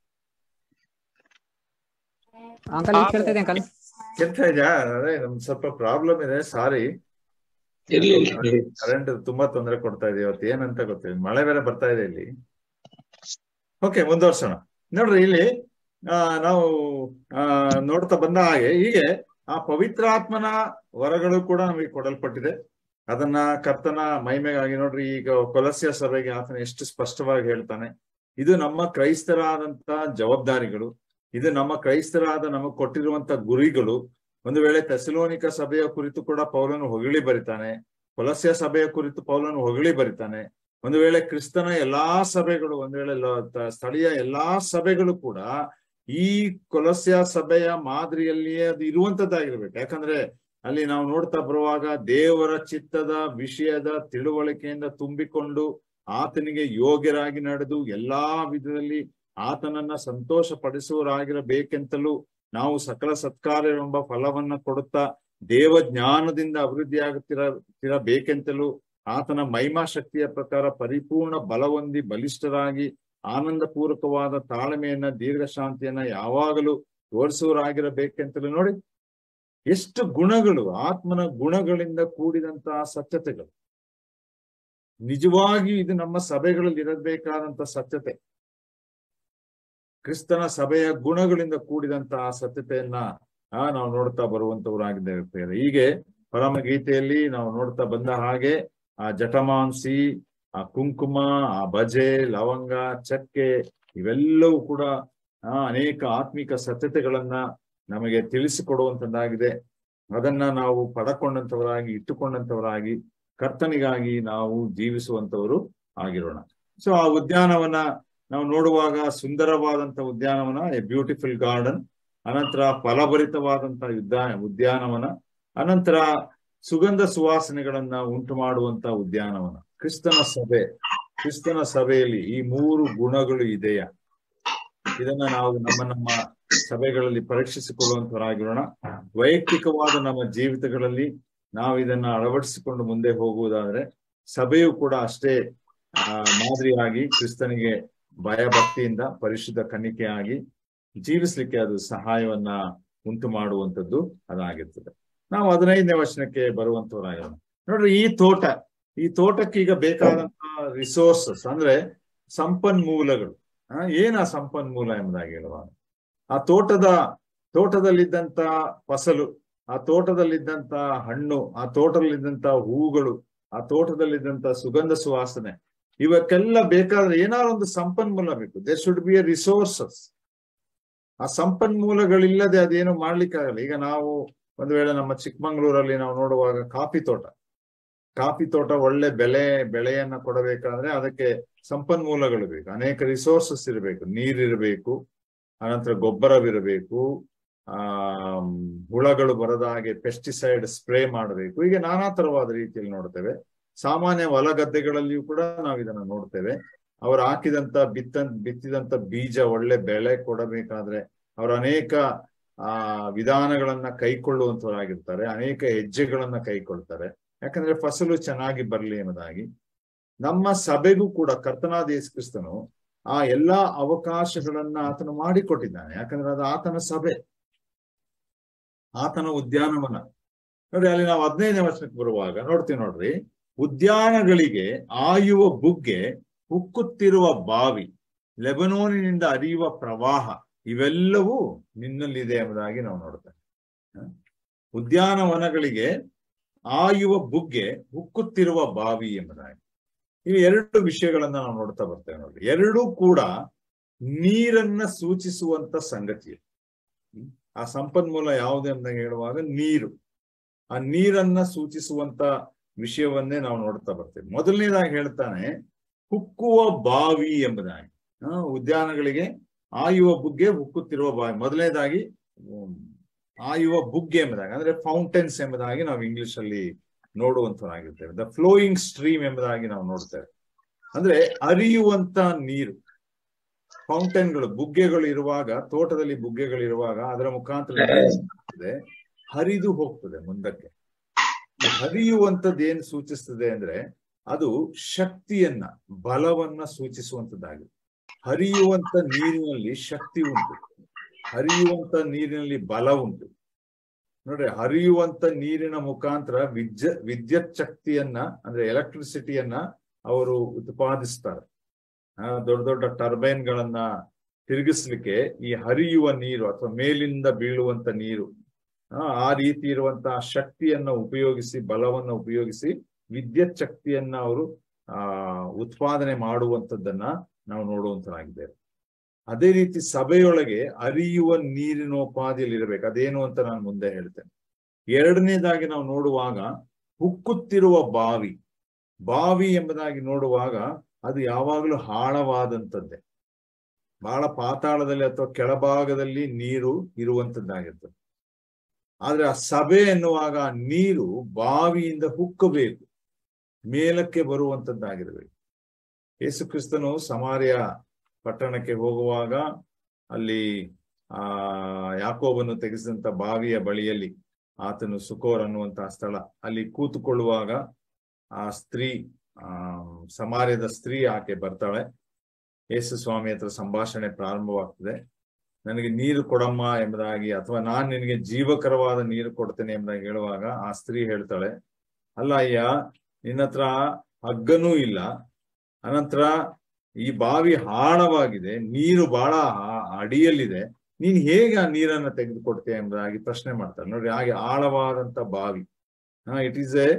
ಅಂಕಲ್ ಈಗ ಕೇಳ್ತಾ ಇದೆ ಅಂಕಲ್ ಕೇಳ್ತಾ ಇದೆಯಾ ಅದೇ ನಮ್ಗೆ ಸ್ವಲ್ಪ ಪ್ರಾಬ್ಲಮ್ ಇದೆ ಸಾರಿ ಇರ್ಲಿ ಇರ್ಲಿ ಕರೆಂಟ್ ತುಂಬಾ ತೊಂದರೆ ಕೊಡ್ತಾ ಇದೆ ಇವತ್ತು ಏನಂತ ಗೊತ್ತಿಲ್ಲ ಮಳೆ ಬೇರೆ ಬರ್ತಾ ಇದೆ ಇಲ್ಲಿ ಓಕೆ ಮುಂದುವರ್ಸೋಣ ನೋಡ್ರಿ ಇಲ್ಲಿ ಆ, ನಾವು ಆ, ನೋಡ್ತಾ ಬಂದ ಹಾಗೆ ಹೀಗೆ ಆ ಪವಿತ್ರಾತ್ಮನ ವರಗಳು ಕೂಡ ನಮಗೆ ಕೊಡಲ್ಪಟ್ಟಿದೆ ಅದನ್ನ ಕರ್ತನ ಮಹಿಮೆಗಾಗಿ ನೋಡ್ರಿ ಈಗ ಕೊಲಸ್ಯ ಸಭೆಗೆ ಆತನ ಎಷ್ಟು ಸ್ಪಷ್ಟವಾಗಿ ಹೇಳ್ತಾನೆ ಇದು ನಮ್ಮ ಕ್ರೈಸ್ತರಾದಂತ ಜವಾಬ್ದಾರಿಗಳು ಇದು ನಮ್ಮ ಕ್ರೈಸ್ತರಾದ ನಮಗೆ ಕೊಟ್ಟಿರುವಂತ ಗುರಿಗಳು ಒಂದು ವೇಳೆ ತೆಸಲೋನಿಕ ಸಭೆಯ ಕುರಿತು ಕೂಡ ಪೌಲನು ಹೊಗಳಿ ಬರಿತಾನೆ ಕೊಲಸ್ಯ ಸಭೆಯ ಕುರಿತು ಪೌಲನು ಹೊಗಳಿ ಬರಿತಾನೆ ಒಂದು ವೇಳೆ ಕ್ರಿಸ್ತನ ಎಲ್ಲಾ ಸಭೆಗಳು ಒಂದು ವೇಳೆ ಲ- ತ- ಸ್ಥಳೀಯ ಎಲ್ಲಾ ಸಭೆಗಳು ಕೂಡ ಈ ಕೊಲಸ್ಯ ಸಭೆಯ ಮಾದರಿಯಲ್ಲಿಯೇ ಅದು ಇರುವಂತದ್ದಾಗಿರ್ಬೇಕು ಯಾಕಂದ್ರೆ ಅಲ್ಲಿ ನಾವು ನೋಡ್ತಾ ಬರುವಾಗ ದೇವರ ಚಿತ್ತದ ವಿಷಯದ ತಿಳುವಳಿಕೆಯಿಂದ ತುಂಬಿಕೊಂಡು ಆತನಿಗೆ ಯೋಗ್ಯರಾಗಿ ನಡೆದು ಎಲ್ಲಾ ವಿಧದಲ್ಲಿ ಆತನನ್ನ ಸಂತೋಷ ಪಡಿಸುವರಾಗಿರಬೇಕೆಂತಲೂ ನಾವು ಸಕಲ ಸತ್ಕಾರ್ಯವೆಂಬ ಫಲವನ್ನ ಕೊಡುತ್ತಾ ದೇವ ಜ್ಞಾನದಿಂದ ಅಭಿವೃದ್ಧಿ ಆಗುತ್ತಿರಬೇಕೆಂತಲೂ ಆತನ ಮಹಿಮಾ ಶಕ್ತಿಯ ಪ್ರಕಾರ ಪರಿಪೂರ್ಣ ಬಲವೊಂದಿ ಬಲಿಷ್ಠರಾಗಿ ಆನಂದ ಪೂರ್ವಕವಾದ ತಾಳ್ಮೆಯನ್ನ ದೀರ್ಘ ಶಾಂತಿಯನ್ನ ಯಾವಾಗಲೂ ತೋರಿಸುವರಾಗಿರಬೇಕೆಂತಲೂ ನೋಡಿ ಎಷ್ಟು ಗುಣಗಳು ಆತ್ಮನ ಗುಣಗಳಿಂದ ಕೂಡಿದಂತಹ ಸತ್ಯತೆಗಳು ನಿಜವಾಗಿ ಇದು ನಮ್ಮ ಸಭೆಗಳಲ್ಲಿ ಇರಬೇಕಾದಂತ ಸತ್ಯತೆ ಕ್ರಿಸ್ತನ ಸಭೆಯ ಗುಣಗಳಿಂದ ಕೂಡಿದಂತಹ ಸತ್ಯತೆಯನ್ನ ಆ ನಾವು ನೋಡ್ತಾ ಬರುವಂತವರಾಗಿದ್ದೇವೆ ಹೀಗೆ ಪರಮಗೀತೆಯಲ್ಲಿ ನಾವು ನೋಡ್ತಾ ಬಂದ ಹಾಗೆ ಆ ಜಟಮಾಂಸಿ ಆ ಕುಂಕುಮ ಆ ಭಜೆ ಲವಂಗ ಚಕ್ಕೆ ಇವೆಲ್ಲವೂ ಕೂಡ ಆ ಅನೇಕ ಆತ್ಮಿಕ ಸತ್ಯತೆಗಳನ್ನ ನಮಗೆ ತಿಳಿಸಿಕೊಡುವಂತದ್ದಾಗಿದೆ ಅದನ್ನ ನಾವು ಪಡಕೊಂಡಂತವರಾಗಿ ಇಟ್ಟುಕೊಂಡಂತವರಾಗಿ ಕರ್ತನಿಗಾಗಿ ನಾವು ಜೀವಿಸುವಂತವರು ಆಗಿರೋಣ ಸೊ ಆ ಉದ್ಯಾನವನ ನಾವು ನೋಡುವಾಗ ಸುಂದರವಾದಂತ ಉದ್ಯಾನವನ ಎ ಬ್ಯೂಟಿಫುಲ್ ಗಾರ್ಡನ್ ಅನಂತರ ಫಲಭರಿತವಾದಂತ ಉದ್ಯಾನ ಉದ್ಯಾನವನ ಅನಂತರ ಸುಗಂಧ ಸುವಾಸನೆಗಳನ್ನ ಉಂಟು ಮಾಡುವಂತ ಉದ್ಯಾನವನ ಕ್ರಿಸ್ತನ ಸಭೆ ಕ್ರಿಸ್ತನ ಸಭೆಯಲ್ಲಿ ಈ ಮೂರು ಗುಣಗಳು ಇದೆಯಾ ಇದನ್ನ ನಾವು ನಮ್ಮ ನಮ್ಮ ಸಭೆಗಳಲ್ಲಿ ಪರೀಕ್ಷಿಸಿಕೊಳ್ಳುವಂತವರಾಗಿರೋಣ ವೈಯಕ್ತಿಕವಾದ ನಮ್ಮ ಜೀವಿತಗಳಲ್ಲಿ ನಾವು ಇದನ್ನ ಅಳವಡಿಸಿಕೊಂಡು ಮುಂದೆ ಹೋಗುವುದಾದ್ರೆ ಸಭೆಯು ಕೂಡ ಅಷ್ಟೇ ಆ, ಮಾದರಿಯಾಗಿ ಕ್ರಿಸ್ತನಿಗೆ ಭಯಭಕ್ತಿಯಿಂದ ಪರಿಶುದ್ಧ ಕನ್ನಿಕೆಯಾಗಿ ಜೀವಿಸ್ಲಿಕ್ಕೆ ಅದು ಸಹಾಯವನ್ನ ಉಂಟು ಮಾಡುವಂತದ್ದು ಅದಾಗಿರ್ತದೆ ನಾವು ಹದಿನೈದನೇ ವಚನಕ್ಕೆ ಬರುವಂತವರಾಗಿರೋಣ ನೋಡ್ರಿ ಈ ತೋಟ ಈ ತೋಟಕ್ಕೆ ಈಗ ಬೇಕಾದಂತಹ ರಿಸೋರ್ಸಸ್ ಅಂದ್ರೆ ಸಂಪನ್ಮೂಲಗಳು ಆ, ಏನ ಸಂಪನ್ಮೂಲ ಎಂಬುದಾಗಿ ಹೇಳುವಾಗ ಆ ತೋಟದ ತೋಟದಲ್ಲಿದ್ದಂತ ಫಸಲು ಆ ತೋಟದಲ್ಲಿದ್ದಂತ ಹಣ್ಣು ಆ ತೋಟದಲ್ಲಿದ್ದಂತ ಹೂಗಳು ಆ ತೋಟದಲ್ಲಿದ್ದಂತ ಸುಗಂಧ ಸುವಾಸನೆ ಇವಕ್ಕೆಲ್ಲ ಬೇಕಾದ್ರೆ ಏನಾದ್ರು ಒಂದು ಸಂಪನ್ಮೂಲ ಬೇಕು there should be a resources ಆ ಸಂಪನ್ಮೂಲಗಳಿಲ್ಲದೆ ಅದೇನು ಮಾಡ್ಲಿಕ್ಕಾಗಲ್ಲ ಈಗ ನಾವು ಒಂದು ವೇಳೆ ನಮ್ಮ ಚಿಕ್ಕಮಂಗ್ಳೂರಲ್ಲಿ ನಾವು ನೋಡುವಾಗ ಕಾಫಿ ತೋಟ ಕಾಫಿ ತೋಟ ಒಳ್ಳೆ ಬೆಲೆ ಬೆಳೆಯನ್ನ ಕೊಡಬೇಕಾದ್ರೆ ಅದಕ್ಕೆ ಸಂಪನ್ಮೂಲಗಳು ಬೇಕು ಅನೇಕ ರಿಸೋರ್ಸಸ್ ಇರಬೇಕು ನೀರಿರಬೇಕು ಅನಂತರ ಗೊಬ್ಬರವಿರಬೇಕು ಆ ಹುಳಗಳು ಬರದ ಹಾಗೆ ಪೆಸ್ಟಿಸೈಡ್ ಸ್ಪ್ರೇ ಮಾಡಬೇಕು ಹೀಗೆ ನಾನಾ ತರವಾದ ರೀತಿಯಲ್ಲಿ ನೋಡ್ತೇವೆ ಸಾಮಾನ್ಯ ಹೊಲ ಗದ್ದೆಗಳಲ್ಲಿಯೂ ಕೂಡ ನಾವು ಇದನ್ನ ನೋಡ್ತೇವೆ ಅವರು ಹಾಕಿದಂತ ಬಿತ್ತ ಬಿತ್ತಿದಂತ ಬೀಜ ಒಳ್ಳೆ ಬೆಳೆ ಕೊಡಬೇಕಾದ್ರೆ ಅವರು ಅನೇಕ ಆ ವಿಧಾನಗಳನ್ನ ಕೈಕೊಳ್ಳುವಂತವರಾಗಿರ್ತಾರೆ ಅನೇಕ ಹೆಜ್ಜೆಗಳನ್ನ ಕೈಕೊಳ್ತಾರೆ ಯಾಕಂದ್ರೆ ಫಸಲು ಚೆನ್ನಾಗಿ ಬರಲಿ ಎಂಬುದಾಗಿ ನಮ್ಮ ಸಭೆಗೂ ಕೂಡ ಕರ್ತನಾದ ಯೇಸು ಕ್ರಿಸ್ತನು ಆ ಎಲ್ಲಾ ಅವಕಾಶಗಳನ್ನ ಆತನು ಮಾಡಿಕೊಟ್ಟಿದ್ದಾನೆ ಯಾಕಂದ್ರೆ ಅದು ಆತನ ಸಭೆ ಆತನ ಉದ್ಯಾನವನ ನೋಡಿ ಅಲ್ಲಿ ನಾವು ಹದಿನೈದನೇ ವರ್ಷಕ್ಕೆ ಬರುವಾಗ ನೋಡ್ತೀವಿ ನೋಡ್ರಿ ಉದ್ಯಾನಗಳಿಗೆ ಆಯುವ ಬುಗ್ಗೆ ಉಕ್ಕುತ್ತಿರುವ ಬಾವಿ ಲೆಬನೋನಿನಿಂದ ಹರಿಯುವ ಪ್ರವಾಹ ಇವೆಲ್ಲವೂ ನಿನ್ನಲ್ಲಿದೆ ಎಂಬುದಾಗಿ ನಾವು ನೋಡ್ತೇವೆ ಹ? ಉದ್ಯಾನವನಗಳಿಗೆ ಆಯುವ ಬುಗ್ಗೆ ಉಕ್ಕುತ್ತಿರುವ ಬಾವಿ ಎಂಬುದಾಗಿ ಇವು ಎರಡು ವಿಷಯಗಳನ್ನ ನಾವು ನೋಡ್ತಾ ಬರ್ತೇವೆ ನೋಡಿ ಎರಡೂ ಕೂಡ ನೀರನ್ನ ಸೂಚಿಸುವಂತ ಸಂಗತಿ ಹ್ಮ್? ಆ ಸಂಪನ್ಮೂಲ ಯಾವುದು ಅಂತ ಹೇಳುವಾಗ ನೀರು ಆ ನೀರನ್ನ ಸೂಚಿಸುವಂತ ವಿಷಯವನ್ನೇ ನಾವು ನೋಡ್ತಾ ಬರ್ತೇವೆ ಮೊದಲನೇದಾಗಿ ಹೇಳ್ತಾನೆ ಹುಕ್ಕುವ ಬಾವಿ ಎಂಬುದಾಗಿ ಆ, ಉದ್ಯಾನಗಳಿಗೆ ಆಯುವ ಬುಗ್ಗೆ ಹುಕ್ಕುತ್ತಿರುವ ಬಾವಿ ಮೊದಲನೇದಾಗಿ ಹ್ಮ್, ಆಯುವ ಬುಗ್ಗೆ ಎಂಬುದಾಗಿ ಅಂದ್ರೆ ಫೌಂಟೇನ್ಸ್ ಎಂಬುದಾಗಿ ನಾವು ಇಂಗ್ಲಿಷ್ ಅಲ್ಲಿ ನೋಡುವಂತರಾಗಿರ್ತೇವೆ ದ ಫ್ಲೋಯಿಂಗ್ ಸ್ಟ್ರೀಮ್ ಎಂಬುದಾಗಿ ನಾವು ನೋಡ್ತೇವೆ ಅಂದ್ರೆ ಹರಿಯುವಂತ ನೀರು ಫೌಂಟೇನ್ಗಳು ಬುಗ್ಗೆಗಳು ಇರುವಾಗ ತೋಟದಲ್ಲಿ ಬುಗ್ಗೆಗಳು ಇರುವಾಗ ಅದರ ಮುಖಾಂತರ ನೀರು ಏನಾಗ್ತದೆ? ಹರಿದು ಹೋಗ್ತದೆ ಮುಂದಕ್ಕೆ ಈ ಹರಿಯುವಂತದ್ದು ಏನ್ ಸೂಚಿಸ್ತದೆ ಅಂದ್ರೆ ಅದು ಶಕ್ತಿಯನ್ನ ಬಲವನ್ನ ಸೂಚಿಸುವಂತದ್ದಾಗಿದೆ ಹರಿಯುವಂತ ನೀರಿನಲ್ಲಿ ಶಕ್ತಿ ಉಂಟು ಹರಿಯುವಂತ ನೀರಿನಲ್ಲಿ ಬಲ ಉಂಟು ನೋಡ್ರಿ ಹರಿಯುವಂತ ನೀರಿನ ಮುಖಾಂತರ ವಿದ್ಯ ವಿದ್ಯುತ್ ಶಕ್ತಿಯನ್ನ ಅಂದ್ರೆ ಎಲೆಕ್ಟ್ರಿಸಿಟಿಯನ್ನ ಅವರು ಉತ್ಪಾದಿಸ್ತಾರೆ ಆ, ದೊಡ್ಡ ದೊಡ್ಡ ಟರ್ಬೈನ್ ಗಳನ್ನ ತಿರುಗಿಸ್ಲಿಕ್ಕೆ ಈ ಹರಿಯುವ ನೀರು ಅಥವಾ ಮೇಲಿಂದ ಬೀಳುವಂತ ನೀರು ಆ, ಆ ರೀತಿ ಇರುವಂತಹ ಶಕ್ತಿಯನ್ನ ಉಪಯೋಗಿಸಿ ಬಲವನ್ನ ಉಪಯೋಗಿಸಿ ವಿದ್ಯುತ್ ಶಕ್ತಿಯನ್ನ ಅವರು ಆ ಉತ್ಪಾದನೆ ಮಾಡುವಂತದ್ದನ್ನ ನಾವು ನೋಡುವಂತರಾಗಿದ್ದೇವೆ ಅದೇ ರೀತಿ ಸಭೆಯೊಳಗೆ ಹರಿಯುವ ನೀರಿನೋಪಾದಿಯಲ್ಲಿ ಇರಬೇಕು ಅದೇನು ಅಂತ ನಾನು ಮುಂದೆ ಹೇಳ್ತೇನೆ ಎರಡನೇದಾಗಿ ನಾವು ನೋಡುವಾಗ ಹುಕ್ಕುತ್ತಿರುವ ಬಾವಿ ಬಾವಿ ಎಂಬುದಾಗಿ ನೋಡುವಾಗ ಅದು ಯಾವಾಗಲೂ ಆಳವಾದಂಥದ್ದೇ ಬಹಳ ಪಾತಾಳದಲ್ಲಿ ಅಥವಾ ಕೆಳಭಾಗದಲ್ಲಿ ನೀರು ಇರುವಂತದ್ದಾಗಿರ್ತದೆ ಆದ್ರೆ ಆ ಸಭೆ ಎನ್ನುವಾಗ ಆ ನೀರು ಬಾವಿಯಿಂದ ಹುಕ್ಕಬೇಕು ಮೇಲಕ್ಕೆ ಬರುವಂತದ್ದಾಗಿರ್ಬೇಕು ಯೇಸು ಕ್ರಿಸ್ತನು ಸಮಾರ್ಯ ಪಟ್ಟಣಕ್ಕೆ ಹೋಗುವಾಗ ಅಲ್ಲಿ ಆ ಯಾಕೋಬನ್ನು ತೆಗೆಸಿದಂತ ಬಾವಿಯ ಬಳಿಯಲ್ಲಿ ಆತನು ಸುಕೋರ್ ಅನ್ನುವಂತಹ ಸ್ಥಳ ಅಲ್ಲಿ ಕೂತುಕೊಳ್ಳುವಾಗ ಆ ಸ್ತ್ರೀ ಆ ಸಮಾರ್ಯದ ಸ್ತ್ರೀ ಆಕೆ ಬರ್ತಾಳೆ ಯೇಸು ಸ್ವಾಮಿ ಹತ್ರ ಸಂಭಾಷಣೆ ಪ್ರಾರಂಭವಾಗ್ತದೆ ನನಗೆ ನೀರು ಕೊಡಮ್ಮ ಎಂಬುದಾಗಿ ಅಥವಾ ನಾನ್ ನಿನಗೆ ಜೀವಕರವಾದ ನೀರು ಕೊಡ್ತೇನೆ ಎಂಬುದಾಗಿ ಹೇಳುವಾಗ ಆ ಸ್ತ್ರೀ ಹೇಳ್ತಾಳೆ ಅಲ್ಲ ಅಯ್ಯ ನಿನ್ನ ಹತ್ರ ಹಗ್ಗನೂ ಇಲ್ಲ ಅನಂತರ ಈ ಬಾವಿ ಆಳವಾಗಿದೆ ನೀರು ಬಹಳ ಆ- ಅಡಿಯಲ್ಲಿದೆ ನೀನ್ ಹೇಗೆ ಆ ನೀರನ್ನ ತೆಗೆದುಕೊಡ್ತೀಯ ಎಂಬುದಾಗಿ ಪ್ರಶ್ನೆ ಮಾಡ್ತಾರೆ ನೋಡ್ರಿ ಹಾಗೆ ಆಳವಾದಂತ ಬಾವಿ it is a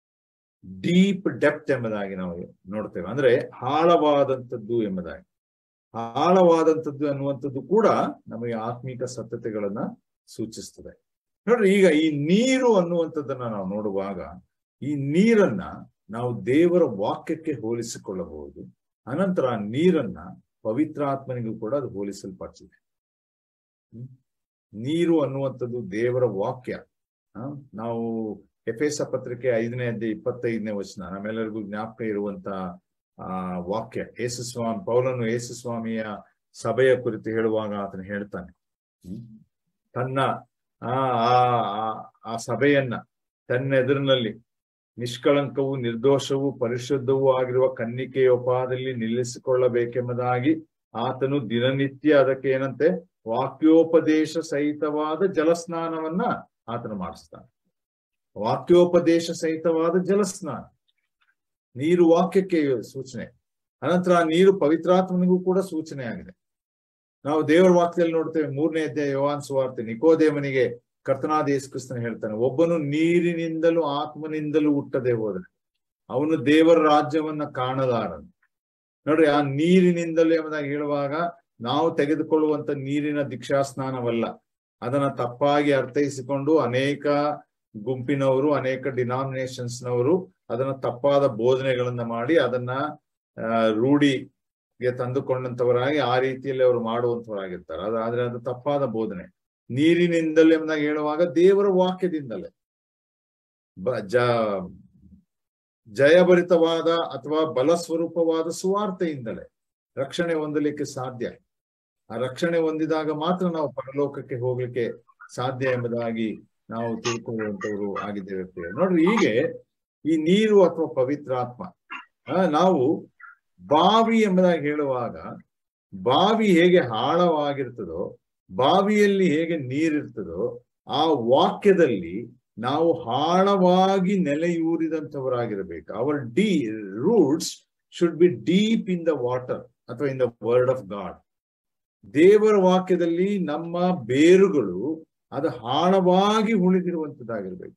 deep depth ಎಂಬುದಾಗಿ ನಾವು ನೋಡ್ತೇವೆ ಅಂದ್ರೆ ಆಳವಾದಂಥದ್ದು ಎಂಬುದಾಗಿ ಆಳವಾದಂಥದ್ದು ಅನ್ನುವಂಥದ್ದು ಕೂಡ ನಮಗೆ ಆತ್ಮಿಕ ಸತ್ಯತೆಗಳನ್ನ ಸೂಚಿಸ್ತದೆ ನೋಡ್ರಿ ಈಗ ಈ ನೀರು ಅನ್ನುವಂಥದ್ದನ್ನ ನಾವು ನೋಡುವಾಗ ಈ ನೀರನ್ನ ನಾವು ದೇವರ ವಾಕ್ಯಕ್ಕೆ ಹೋಲಿಸಿಕೊಳ್ಳಬಹುದು ಅನಂತರ ಆ ನೀರನ್ನ ಪವಿತ್ರಾತ್ಮನಿಗೂ ಕೂಡ ಅದು ಹೋಲಿಸಲ್ಪಟ್ಟಿದೆ ಹ್ಮ್? ನೀರು ಅನ್ನುವಂಥದ್ದು ದೇವರ ವಾಕ್ಯ ಆ, ನಾವು ಎಫೆಸ ಪತ್ರಿಕೆ ಐದನೇ ಅಧ್ಯಾಯ ಇಪ್ಪತ್ತೈದನೇ ವಚನ ನಮ್ಮೆಲ್ಲರಿಗೂ ಜ್ಞಾಪಕ ಇರುವಂತ ಆ ವಾಕ್ಯ ಯೇಸು ಸ್ವಾಮಿ ಪೌಲನು ಯೇಸು ಸ್ವಾಮಿಯ ಸಭೆಯ ಕುರಿತು ಹೇಳುವಾಗ ಆತನು ಹೇಳ್ತಾನೆ ಹ್ಮ್. ತನ್ನ ಆ ಆ- ಆ- ಆ ಸಭೆಯನ್ನ ತನ್ನ ಎದುರಿನಲ್ಲಿ ನಿಷ್ಕಳಂಕವೂ ನಿರ್ದೋಷವೂ ಪರಿಶುದ್ಧವೂ ಆಗಿರುವ ಕನ್ನಿಕೆಯೋಪಾದಲ್ಲಿ ನಿಲ್ಲಿಸಿಕೊಳ್ಳಬೇಕೆಂಬುದಾಗಿ ಆತನು ದಿನನಿತ್ಯ ಅದಕ್ಕೆ ಏನಂತೆ ವಾಕ್ಯೋಪದೇಶ ಸಹಿತವಾದ ಜಲಸ್ನಾನವನ್ನ ಆತನು ಮಾಡಿಸ್ತಾನೆ ವಾಕ್ಯೋಪದೇಶ ಸಹಿತವಾದ ಜಲಸ್ನಾನ ನೀರು ವಾಕ್ಯಕ್ಕೆ ಸೂಚನೆ ಅನಂತರ ಆ ನೀರು ಪವಿತ್ರಾತ್ಮನಿಗೂ ಕೂಡ ಸೂಚನೆ ಆಗಿದೆ ನಾವು ದೇವರ ವಾಕ್ಯದಲ್ಲಿ ನೋಡ್ತೇವೆ ಮೂರನೇ ಅಧ್ಯಾಯ ಯೋಹಾನ್ ಸುವಾರ್ತೆ ನಿಕೋದೇವನಿಗೆ ಕರ್ತನಾದ ಯೇಸು ಕ್ರಿಸ್ತನ ಹೇಳ್ತಾನೆ ಒಬ್ಬನು ನೀರಿನಿಂದಲೂ ಆತ್ಮನಿಂದಲೂ ಹುಟ್ಟದೆ ಹೋದರೆ ಅವನು ದೇವರ ರಾಜ್ಯವನ್ನ ಕಾಣಲಾರನು ನೋಡ್ರಿ ಆ ನೀರಿನಿಂದಲೇ ಎಂಬುದಾಗಿ ಹೇಳುವಾಗ ನಾವು ತೆಗೆದುಕೊಳ್ಳುವಂತ ನೀರಿನ ದೀಕ್ಷಾಸ್ನಾನವಲ್ಲ ಅದನ್ನ ತಪ್ಪಾಗಿ ಅರ್ಥೈಸಿಕೊಂಡು ಅನೇಕ ಗುಂಪಿನವರು ಅನೇಕ ಡಿನಾಮಿನೇಷನ್ಸ್ನವರು ಅದನ್ನ ತಪ್ಪಾದ ಬೋಧನೆಗಳನ್ನ ಮಾಡಿ ಅದನ್ನ ಆ, ರೂಢಿಗೆ ತಂದುಕೊಂಡಂತವರಾಗಿ ಆ ರೀತಿಯಲ್ಲಿ ಅವರು ಮಾಡುವಂತವರಾಗಿರ್ತಾರೆ ಅದು ಆದ್ರೆ ಅದು ತಪ್ಪಾದ ಬೋಧನೆ ನೀರಿನಿಂದಲೇ ಎಂಬುದಾಗಿ ಹೇಳುವಾಗ ದೇವರ ವಾಕ್ಯದಿಂದಲೇ ಬ- ಜ ಜಯಭರಿತವಾದ ಅಥವಾ ಬಲಸ್ವರೂಪವಾದ ಸುವಾರ್ತೆಯಿಂದಲೇ ರಕ್ಷಣೆ ಹೊಂದಲಿಕ್ಕೆ ಸಾಧ್ಯ ಆ ರಕ್ಷಣೆ ಹೊಂದಿದಾಗ ಮಾತ್ರ ನಾವು ಪರಲೋಕಕ್ಕೆ ಹೋಗ್ಲಿಕ್ಕೆ ಸಾಧ್ಯ ಎಂಬುದಾಗಿ ನಾವು ತಿಳ್ಕೊಳ್ಳುವಂತವ್ರು ಆಗಿದ್ದೇವೆ ಪ್ರಿಯರೇ. ನೋಡ್ರಿ ಹೀಗೆ ಈ ನೀರು ಅಥವಾ ಪವಿತ್ರಾತ್ಮ ಆ, ನಾವು ಬಾವಿ ಎಂಬುದಾಗಿ ಹೇಳುವಾಗ ಬಾವಿ ಹೇಗೆ ಆಳವಾಗಿರ್ತದೋ ಬಾವಿಯಲ್ಲಿ ಹೇಗೆ ನೀರಿರ್ತದೋ ಆ ವಾಕ್ಯದಲ್ಲಿ ನಾವು ಆಳವಾಗಿ ನೆಲೆಯೂರಿದಂಥವರಾಗಿರಬೇಕು our the roots should be deep in the water ಅಥವಾ in the word of God ದೇವರ ವಾಕ್ಯದಲ್ಲಿ ನಮ್ಮ ಬೇರುಗಳು ಅದು ಆಳವಾಗಿ ಉಳಿದಿರುವಂತದ್ದಾಗಿರ್ಬೇಕು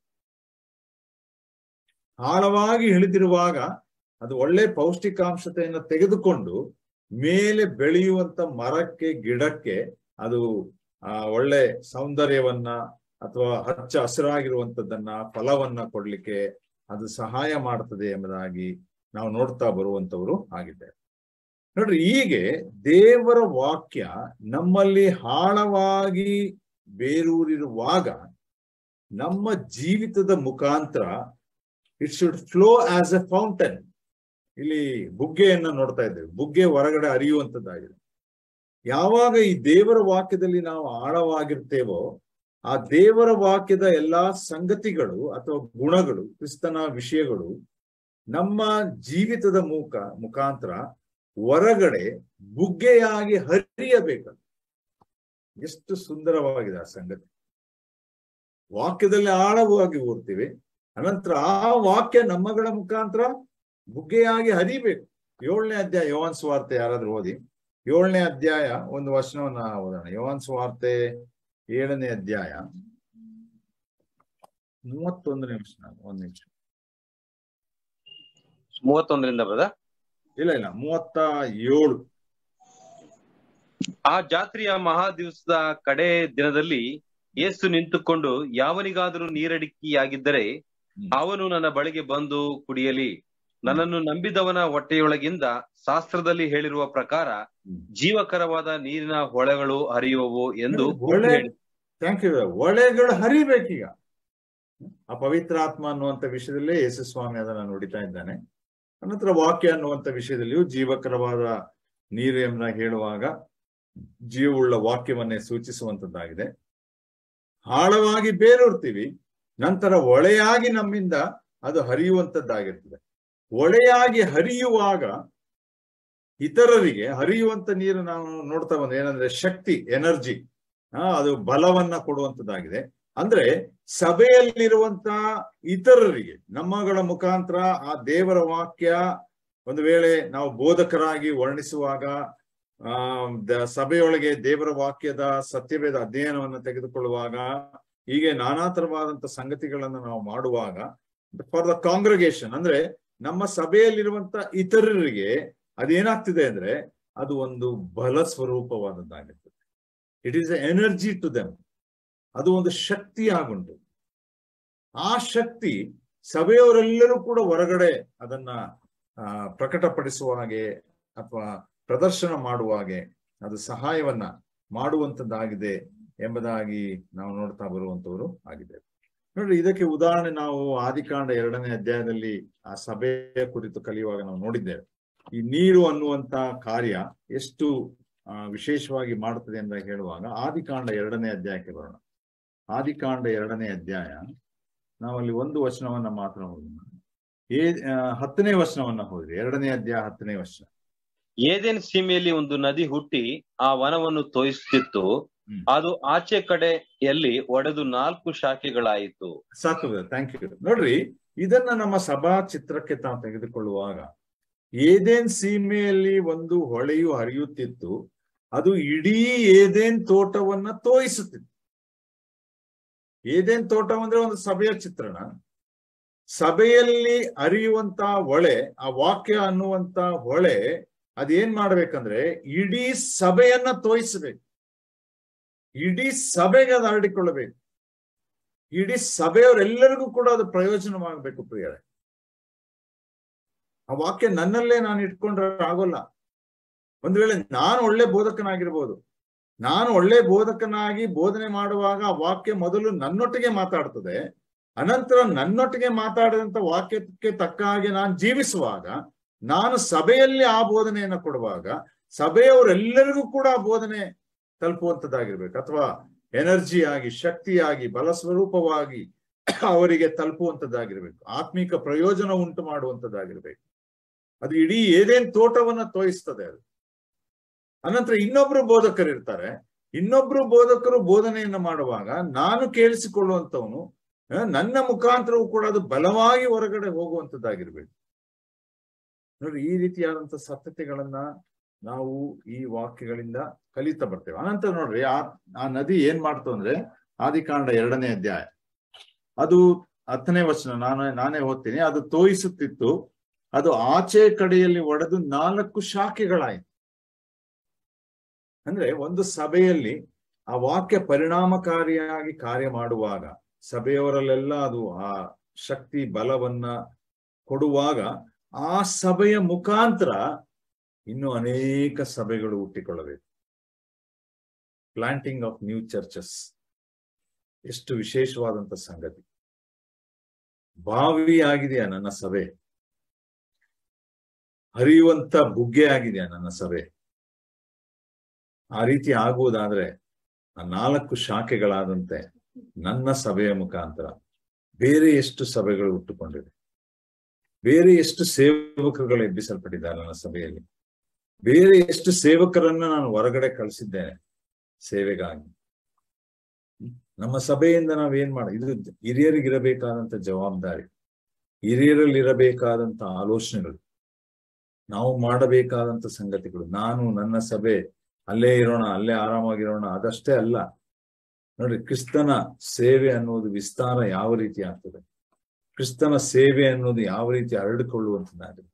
ಆಳವಾಗಿ ಇಳಿದಿರುವಾಗ ಅದು ಒಳ್ಳೆ ಪೌಷ್ಟಿಕಾಂಶತೆಯನ್ನು ತೆಗೆದುಕೊಂಡು ಮೇಲೆ ಬೆಳೆಯುವಂತ ಮರಕ್ಕೆ ಗಿಡಕ್ಕೆ ಅದು ಆ ಒಳ್ಳೆ ಸೌಂದರ್ಯವನ್ನ ಅಥವಾ ಹಚ್ಚ ಹಸಿರಾಗಿರುವಂತದ್ದನ್ನ ಫಲವನ್ನ ಕೊಡ್ಲಿಕ್ಕೆ ಅದು ಸಹಾಯ ಮಾಡ್ತದೆ ಎಂಬುದಾಗಿ ನಾವು ನೋಡ್ತಾ ಬರುವಂತವರು ಆಗಿದ್ದೇವೆ ನೋಡ್ರಿ ಹೀಗೆ ದೇವರ ವಾಕ್ಯ ನಮ್ಮಲ್ಲಿ ಆಳವಾಗಿ ಬೇರೂರಿರುವಾಗ ನಮ್ಮ ಜೀವಿತದ ಮುಖಾಂತರ it should flow as a fountain ಇಲ್ಲಿ ಬುಗ್ಗೆಯನ್ನ ನೋಡ್ತಾ ಇದ್ದೇವೆ ಬುಗ್ಗೆ ಹೊರಗಡೆ ಹರಿಯುವಂತದ್ದಾಗಿದೆ ಯಾವಾಗ ಈ ದೇವರ ವಾಕ್ಯದಲ್ಲಿ ನಾವು ಆಳವಾಗಿರ್ತೇವೋ ಆ ದೇವರ ವಾಕ್ಯದ ಎಲ್ಲಾ ಸಂಗತಿಗಳು ಅಥವಾ ಗುಣಗಳು ಕ್ರಿಸ್ತನ ವಿಷಯಗಳು ನಮ್ಮ ಜೀವಿತದ ಮುಖ ಮುಖಾಂತರ ಹೊರಗಡೆ ಬುಗ್ಗೆಯಾಗಿ ಹರಿಯಬೇಕು ಎಷ್ಟು ಸುಂದರವಾಗಿದೆ ಆ ಸಂಗತಿ ವಾಕ್ಯದಲ್ಲಿ ಆಳವಾಗಿ ಓದ್ತೀವಿ ಅನಂತರ ಆ ವಾಕ್ಯ ನಮ್ಮಗಳ ಮುಖಾಂತರ ಬುಗ್ಗೆಯಾಗಿ ಹರಿಬೇಕು ಏಳನೇ ಅಧ್ಯಾಯ ಯೋವಾನ್ ಸ್ವಾರ್ತೆ ಯಾರಾದ್ರೂ ಓದಿ ಏಳನೇ ಅಧ್ಯಾಯ ಒಂದು ವಚನವನ್ನ ಓದೋಣ ಯೋವಾನ್ ಸ್ವಾರ್ತೆ ಏಳನೇ ಅಧ್ಯಾಯ ಮೂವತ್ತೊಂದನೇ ವಚನ ಒಂದ್ ನಿಮಿಷ ಮೂವತ್ತೊಂದರಿಂದ ಬರದ ಇಲ್ಲ ಇಲ್ಲ ಮೂವತ್ತ ಏಳು ಆ ಜಾತ್ರೆಯ ಮಹಾ ದಿವಸದ ಕಡೆ ದಿನದಲ್ಲಿ ಯೇಸು ನಿಂತುಕೊಂಡು ಯಾವನಿಗಾದರೂ ನೀರಡಿಕೆಯಾಗಿದ್ದರೆ ಅವನು ನನ್ನ ಬಳಿಗೆ ಬಂದು ಕುಡಿಯಲಿ ನನ್ನನ್ನು ನಂಬಿದವನ ಹೊಟ್ಟೆಯೊಳಗಿಂದ ಶಾಸ್ತ್ರದಲ್ಲಿ ಹೇಳಿರುವ ಪ್ರಕಾರ ಜೀವಕರವಾದ ನೀರಿನ ಹೊಳೆಗಳು ಹರಿಯುವವು ಎಂದು ಹೊಳೆ ಹೇಳಿ ಥ್ಯಾಂಕ್ ಯು ಹೊಳೆಗಳು ಹರಿಬೇಕೀಗ ಆ ಪವಿತ್ರಾತ್ಮ ಅನ್ನುವಂತ ವಿಷಯದಲ್ಲೇ ಯೇಸು ಸ್ವಾಮಿ ಅದನ್ನ ನುಡಿತಾ ಇದ್ದಾನೆ ಅನಂತರ ವಾಕ್ಯ ಅನ್ನುವಂತ ವಿಷಯದಲ್ಲಿಯೂ ಜೀವಕರವಾದ ನೀರು ಎಂಬ ಹೇಳುವಾಗ ಜೀವವುಳ್ಳ ವಾಕ್ಯವನ್ನೇ ಸೂಚಿಸುವಂತದ್ದಾಗಿದೆ ಆಳವಾಗಿ ಬೇರೂರ್ತೀವಿ ನಂತರ ಒಳೆಯಾಗಿ ನಮ್ಮಿಂದ ಅದು ಹರಿಯುವಂತದ್ದಾಗಿರ್ತದೆ ಒಳೆಯಾಗಿ ಹರಿಯುವಾಗ ಇತರರಿಗೆ ಹರಿಯುವಂತ ನೀರು ನಾವು ನೋಡ್ತಾ ಬಂದ ಏನಂದ್ರೆ ಶಕ್ತಿ ಎನರ್ಜಿ ಆ ಅದು ಬಲವನ್ನ ಕೊಡುವಂತದ್ದಾಗಿದೆ ಅಂದ್ರೆ ಸಭೆಯಲ್ಲಿರುವಂತ ಇತರರಿಗೆ ನಮ್ಮಗಳ ಮುಖಾಂತರ ಆ ದೇವರ ವಾಕ್ಯ ಒಂದು ವೇಳೆ ನಾವು ಬೋಧಕರಾಗಿ ವರ್ಣಿಸುವಾಗ ಆ ದ- ಸಭೆಯೊಳಗೆ ದೇವರ ವಾಕ್ಯದ ಸತ್ಯವೇದ ಅಧ್ಯಯನವನ್ನು ತೆಗೆದುಕೊಳ್ಳುವಾಗ ಹೀಗೆ ನಾನಾ ತರವಾದಂತ ಸಂಗತಿಗಳನ್ನು ನಾವು ಮಾಡುವಾಗ ಫಾರ್ ದ ಕಾಂಗ್ರಿಗೇಷನ್ ಅಂದ್ರೆ ನಮ್ಮ ಸಭೆಯಲ್ಲಿರುವಂತ ಇತರರಿಗೆ ಅದೇನಾಗ್ತಿದೆ ಅಂದ್ರೆ ಅದು ಒಂದು ಬಲ ಸ್ವರೂಪವಾದದ್ದಾಗಿರ್ತದೆ it is energy to them ಅದು ಒಂದು ಶಕ್ತಿ ಆಗುಂಟು ಆ ಶಕ್ತಿ ಸಭೆಯವರೆಲ್ಲರೂ ಕೂಡ ಹೊರಗಡೆ ಅದನ್ನ ಆ, ಪ್ರಕಟಪಡಿಸುವ ಹಾಗೆ ಅಥವಾ ಪ್ರದರ್ಶನ ಮಾಡುವ ಹಾಗೆ ಅದು ಸಹಾಯವನ್ನ ಮಾಡುವಂತದ್ದಾಗಿದೆ ಎಂಬುದಾಗಿ ನಾವು ನೋಡ್ತಾ ಬರುವಂತವರು ಆಗಿದ್ದೇವೆ ನೋಡ್ರಿ ಇದಕ್ಕೆ ಉದಾಹರಣೆ ನಾವು ಆದಿಕಾಂಡ ಎರಡನೇ ಅಧ್ಯಾಯದಲ್ಲಿ ಆ ಸಭೆಯ ಕುರಿತು ಕಲಿಯುವಾಗ ನಾವು ನೋಡಿದ್ದೇವೆ ಈ ನೀರು ಅನ್ನುವಂತ ಕಾರ್ಯ ಎಷ್ಟು ಆ, ವಿಶೇಷವಾಗಿ ಮಾಡುತ್ತದೆ ಅಂತ ಹೇಳುವಾಗ ಆದಿಕಾಂಡ ಎರಡನೇ ಅಧ್ಯಾಯಕ್ಕೆ ಬರೋಣ ಆದಿಕಾಂಡ ಎರಡನೇ ಅಧ್ಯಾಯ ನಾವಲ್ಲಿ ಒಂದು ವಚನವನ್ನ ಮಾತ್ರ ಓದೋಣ ಏ ಆ, ಹತ್ತನೇ ವಚನವನ್ನ ಹೋದ್ರಿ ಎರಡನೇ ಅಧ್ಯಾಯ ಹತ್ತನೇ ವಚನ ಏದೇನ್ ಸೀಮೆಯಲ್ಲಿ ಒಂದು ನದಿ ಹುಟ್ಟಿ ಆ ವನವನ್ನು ತೋಯಿಸುತ್ತಿತ್ತು ಹ್ಮ್. ಅದು ಆಚೆ ಕಡೆಯಲ್ಲಿ ಒಡೆದು ನಾಲ್ಕು ಶಾಖೆಗಳಾಯಿತು ಸಾಕು ಥ್ಯಾಂಕ್ ಯು ನೋಡ್ರಿ ಇದನ್ನ ನಮ್ಮ ಸಭಾ ಚಿತ್ರಕ್ಕೆ ತಾವು ತೆಗೆದುಕೊಳ್ಳುವಾಗ ಏದೇನ್ ಸೀಮೆಯಲ್ಲಿ ಒಂದು ಹೊಳೆಯು ಹರಿಯುತ್ತಿತ್ತು ಅದು ಇಡೀ ಏದೇನ್ ತೋಟವನ್ನ ತೋಯಿಸುತ್ತಿತ್ತು ಏದೇನ್ ತೋಟ ಅಂದ್ರೆ ಒಂದು ಸಭೆಯ ಚಿತ್ರಣ ಸಭೆಯಲ್ಲಿ ಹರಿಯುವಂತ ಹೊಳೆ ಆ ವಾಕ್ಯ ಅನ್ನುವಂತ ಹೊಳೆ ಅದೇನ್ ಮಾಡ್ಬೇಕಂದ್ರೆ ಇಡೀ ಸಭೆಯನ್ನ ತೋಯಿಸಬೇಕು ಇಡೀ ಸಭೆಗೆ ಅದು ಹರಡಿಕೊಳ್ಳಬೇಕು ಇಡೀ ಸಭೆಯವರೆಲ್ಲರಿಗೂ ಕೂಡ ಅದು ಪ್ರಯೋಜನವಾಗಬೇಕು ಪ್ರಿಯರೇ ಆ ವಾಕ್ಯ ನನ್ನಲ್ಲೇ ನಾನು ಇಟ್ಕೊಂಡ್ರೆ ಆಗೋಲ್ಲ ಒಂದ್ ವೇಳೆ ನಾನು ಒಳ್ಳೆ ಬೋಧಕನಾಗಿರ್ಬೋದು ನಾನು ಒಳ್ಳೆ ಬೋಧಕನಾಗಿ ಬೋಧನೆ ಮಾಡುವಾಗ ಆ ವಾಕ್ಯ ಮೊದಲು ನನ್ನೊಟ್ಟಿಗೆ ಮಾತಾಡ್ತದೆ ಅನಂತರ ನನ್ನೊಟ್ಟಿಗೆ ಮಾತಾಡಿದಂತ ವಾಕ್ಯಕ್ಕೆ ತಕ್ಕ ಹಾಗೆ ನಾನು ಜೀವಿಸುವಾಗ ನಾನು ಸಭೆಯಲ್ಲಿ ಆ ಬೋಧನೆಯನ್ನ ಕೊಡುವಾಗ ಸಭೆಯವರೆಲ್ಲರಿಗೂ ಕೂಡ ಆ ಬೋಧನೆ ತಲುಪುವಂತದ್ದಾಗಿರ್ಬೇಕು ಅಥವಾ ಎನರ್ಜಿ ಆಗಿ ಶಕ್ತಿಯಾಗಿ ಬಲ ಸ್ವರೂಪವಾಗಿ ಅವರಿಗೆ ತಲುಪುವಂತದ್ದಾಗಿರ್ಬೇಕು ಆತ್ಮಿಕ ಪ್ರಯೋಜನ ಉಂಟು ಮಾಡುವಂತದ್ದಾಗಿರ್ಬೇಕು ಅದು ಇಡೀ ಏದೇನ್ ತೋಟವನ್ನ ತೋಯಿಸ್ತದೆ ಅದು ಅನಂತರ ಇನ್ನೊಬ್ರು ಬೋಧಕರು ಇರ್ತಾರೆ ಇನ್ನೊಬ್ರು ಬೋಧಕರು ಬೋಧನೆಯನ್ನ ಮಾಡುವಾಗ ನಾನು ಕೇಳಿಸಿಕೊಳ್ಳುವಂತವನು ಆ, ನನ್ನ ಮುಖಾಂತರವೂ ಕೂಡ ಅದು ಬಲವಾಗಿ ಹೊರಗಡೆ ಹೋಗುವಂತದ್ದಾಗಿರ್ಬೇಕು ನೋಡಿ ಈ ರೀತಿಯಾದಂತ ಸತ್ಯತೆಗಳನ್ನ ನಾವು ಈ ವಾಕ್ಯಗಳಿಂದ ಕಲಿತಾ ಬರ್ತೇವೆ ಅನಂತರ ನೋಡ್ರಿ ಆ ಆ ನದಿ ಏನ್ ಮಾಡ್ತು ಅಂದ್ರೆ ಆದಿಕಾಂಡ ಎರಡನೇ ಅಧ್ಯಾಯ ಅದು ಹತ್ತನೇ ವಚನ ನಾನು ನಾನೇ ಓದ್ತೀನಿ ಅದು ತೋಯಿಸುತ್ತಿತ್ತು ಅದು ಆಚೆ ಕಡೆಯಲ್ಲಿ ಒಡೆದು ನಾಲ್ಕು ಶಾಖೆಗಳಾಯಿತು ಅಂದ್ರೆ ಒಂದು ಸಭೆಯಲ್ಲಿ ಆ ವಾಕ್ಯ ಪರಿಣಾಮಕಾರಿಯಾಗಿ ಕಾರ್ಯ ಮಾಡುವಾಗ ಸಭೆಯವರಲ್ಲೆಲ್ಲ ಅದು ಆ ಶಕ್ತಿ ಬಲವನ್ನ ಕೊಡುವಾಗ ಆ ಸಭೆಯ ಮುಖಾಂತರ ಇನ್ನು ಅನೇಕ ಸಭೆಗಳು ಹುಟ್ಟಿಕೊಳ್ಳಬೇಕು ಪ್ಲಾಂಟಿಂಗ್ ಆಫ್ ನ್ಯೂ ಚರ್ಚಸ್ ಎಷ್ಟು ವಿಶೇಷವಾದಂತ ಸಂಗತಿ ಬಾವಿ ಆಗಿದೆಯಾ ನನ್ನ ಸಭೆ ಹರಿಯುವಂತ ಬುಗ್ಗೆ ಆಗಿದೆಯಾ ನನ್ನ ಸಭೆ ಆ ರೀತಿ ಆಗುವುದಾದ್ರೆ ಆ ನಾಲ್ಕು ಶಾಖೆಗಳಾದಂತೆ ನನ್ನ ಸಭೆಯ ಮುಖಾಂತರ ಬೇರೆ ಎಷ್ಟು ಸಭೆಗಳು ಹುಟ್ಟುಕೊಂಡಿವೆ ಬೇರೆ ಎಷ್ಟು ಸೇವಕರುಗಳು ಎಬ್ಬಿಸಲ್ಪಟ್ಟಿದ್ದಾರೆ ನನ್ನ ಸಭೆಯಲ್ಲಿ ಬೇರೆ ಎಷ್ಟು ಸೇವಕರನ್ನ ನಾನು ಹೊರಗಡೆ ಕಳಿಸಿದ್ದೇನೆ ಸೇವೆಗಾಗಿ ನಮ್ಮ ಸಭೆಯಿಂದ ನಾವೇನ್ ಮಾಡ ಇದು ಹಿರಿಯರಿಗಿರಬೇಕಾದಂತ ಜವಾಬ್ದಾರಿ ಹಿರಿಯರಲ್ಲಿ ಇರಬೇಕಾದಂತ ಆಲೋಚನೆಗಳು ನಾವು ಮಾಡಬೇಕಾದಂತ ಸಂಗತಿಗಳು ನಾನು ನನ್ನ ಸಭೆ ಅಲ್ಲೇ ಇರೋಣ ಅಲ್ಲೇ ಆರಾಮಾಗಿರೋಣ ಅದಷ್ಟೇ ಅಲ್ಲ ನೋಡಿ ಕ್ರಿಸ್ತನ ಸೇವೆ ಅನ್ನೋದು ವಿಸ್ತಾರ ಯಾವ ರೀತಿ ಆಗ್ತದೆ ಕ್ರಿಸ್ತನ ಸೇವೆ ಅನ್ನೋದು ಯಾವ ರೀತಿ ಹರಡಿಕೊಳ್ಳುವಂತದ್ದಾಗುತ್ತೆ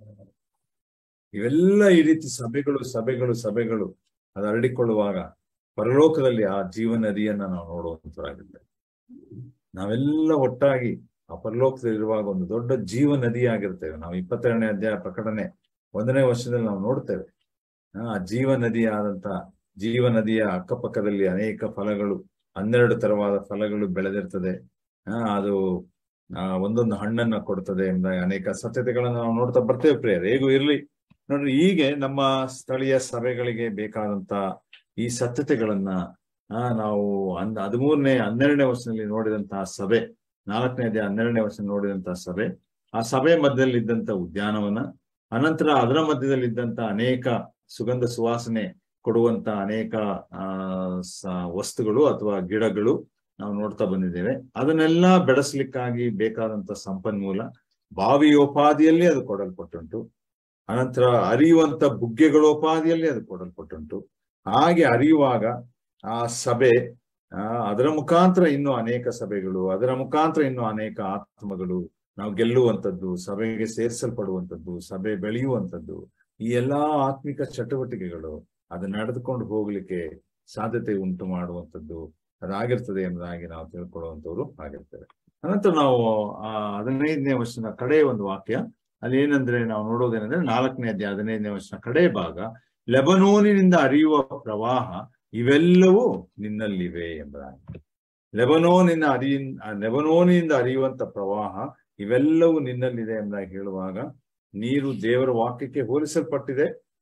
ಇವೆಲ್ಲ ಈ ರೀತಿ ಸಭೆಗಳು ಸಭೆಗಳು ಸಭೆಗಳು ಅದು ಹರಡಿಕೊಳ್ಳುವಾಗ ಪರಲೋಕದಲ್ಲಿ ಆ ಜೀವ ನದಿಯನ್ನ ನಾವು ನೋಡುವಂತರಾಗಿರ್ತೇವೆ ನಾವೆಲ್ಲ ಒಟ್ಟಾಗಿ ಆ ಪರಲೋಕದಲ್ಲಿರುವಾಗ ಒಂದು ದೊಡ್ಡ ಜೀವ ನದಿ ಆಗಿರ್ತೇವೆ ನಾವು ಇಪ್ಪತ್ತೆರಡನೇ ಅಧ್ಯಾಯ ಪ್ರಕಟಣೆ ಒಂದನೇ ವರ್ಷದಲ್ಲಿ ನಾವು ನೋಡ್ತೇವೆ ಆ ಜೀವ ನದಿಯಾದಂತ ಜೀವ ನದಿಯ ಅಕ್ಕಪಕ್ಕದಲ್ಲಿ ಅನೇಕ ಫಲಗಳು ಹನ್ನೆರಡು ತರವಾದ ಫಲಗಳು ಬೆಳೆದಿರ್ತದೆ ಆ ಅದು ಆ ಒಂದೊಂದು ಹಣ್ಣನ್ನ ಕೊಡ್ತದೆ ಎಂಬ ಅನೇಕ ಸತ್ಯತೆಗಳನ್ನ ನಾವು ನೋಡ್ತಾ ಬರ್ತೇವೆ ಪ್ರೇಯರ್ ಹೇಗೂ ಇರ್ಲಿ ನೋಡ್ರಿ ಹೀಗೆ ನಮ್ಮ ಸ್ಥಳೀಯ ಸಭೆಗಳಿಗೆ ಬೇಕಾದಂತ ಈ ಸತ್ಯತೆಗಳನ್ನ ಆ ನಾವು ಹನ್ ಹದಿಮೂರನೇ ಹನ್ನೆರಡನೇ ವರ್ಷದಲ್ಲಿ ನೋಡಿದಂತಹ ಸಭೆ ನಾಲ್ಕನೇ ಅದೇ ಹನ್ನೆರಡನೇ ವರ್ಷ ನೋಡಿದಂತಹ ಸಭೆ ಆ ಸಭೆ ಮಧ್ಯದಲ್ಲಿ ಇದ್ದಂತ ಉದ್ಯಾನವನ ಅನಂತರ ಅದರ ಮಧ್ಯದಲ್ಲಿ ಇದ್ದಂತ ಅನೇಕ ಸುಗಂಧ ಸುವಾಸನೆ ಕೊಡುವಂತ ಅನೇಕ ಆ ವಸ್ತುಗಳು ಅಥವಾ ಗಿಡಗಳು ನಾವು ನೋಡ್ತಾ ಬಂದಿದ್ದೇವೆ ಅದನ್ನೆಲ್ಲ ಬೆಳೆಸಲಿಕ್ಕಾಗಿ ಬೇಕಾದಂತ ಸಂಪನ್ಮೂಲ ಬಾವಿಯೋಪಾದಿಯಲ್ಲಿ ಅದು ಕೊಡಲ್ಪಟ್ಟುಂಟು ಅನಂತರ ಅರಿಯುವಂತ ಬುಗ್ಗೆಗಳೋಪಾದಿಯಲ್ಲಿ ಅದು ಕೊಡಲ್ಪಟ್ಟುಂಟು ಹಾಗೆ ಅರಿಯುವಾಗ ಆ ಸಭೆ ಆ ಅದರ ಮುಖಾಂತರ ಇನ್ನು ಅನೇಕ ಸಭೆಗಳು ಅದರ ಮುಖಾಂತರ ಇನ್ನು ಅನೇಕ ಆತ್ಮಗಳು ನಾವು ಗೆಲ್ಲುವಂಥದ್ದು ಸಭೆಗೆ ಸೇರಿಸಲ್ಪಡುವಂಥದ್ದು ಸಭೆ ಬೆಳೆಯುವಂಥದ್ದು ಈ ಎಲ್ಲಾ ಆತ್ಮಿಕ ಚಟುವಟಿಕೆಗಳು ಅದು ನಡೆದುಕೊಂಡು ಹೋಗ್ಲಿಕ್ಕೆ ಸಾಧ್ಯತೆ ಉಂಟು ಮಾಡುವಂಥದ್ದು ಅದಾಗಿರ್ತದೆ ಎಂಬುದಾಗಿ ನಾವು ತಿಳ್ಕೊಳ್ಳುವಂಥವ್ರು ಆಗಿರ್ತೇವೆ ಅನಂತರ ನಾವು ಆ ಹದಿನೈದನೇ ವರ್ಷದ ಕಡೆ ಒಂದು ವಾಕ್ಯ ಅಲ್ಲಿ ಏನಂದ್ರೆ ನಾವು ನೋಡೋದೇನಂದ್ರೆ ನಾಲ್ಕನೇ ಅಧ್ಯಾಯ ಹದಿನೈದನೇ ವರ್ಷದ ಕಡೆ ಭಾಗ ಲೆಬನೋನಿನಿಂದ ಹರಿಯುವ ಪ್ರವಾಹ ಇವೆಲ್ಲವೂ ನಿನ್ನಲ್ಲಿವೆ ಎಂಬುದಾಗಿ ಲೆಬನೋನಿನ ಅರಿಯ ಲೆಬನೋನಿನಿಂದ ಹರಿಯುವಂತ ಪ್ರವಾಹ ಇವೆಲ್ಲವೂ ನಿನ್ನಲ್ಲಿದೆ ಎಂಬುದಾಗಿ ಹೇಳುವಾಗ ನೀರು ದೇವರ ವಾಕ್ಯಕ್ಕೆ ಹೋಲಿಸಲ್ಪಟ್ಟಿದೆ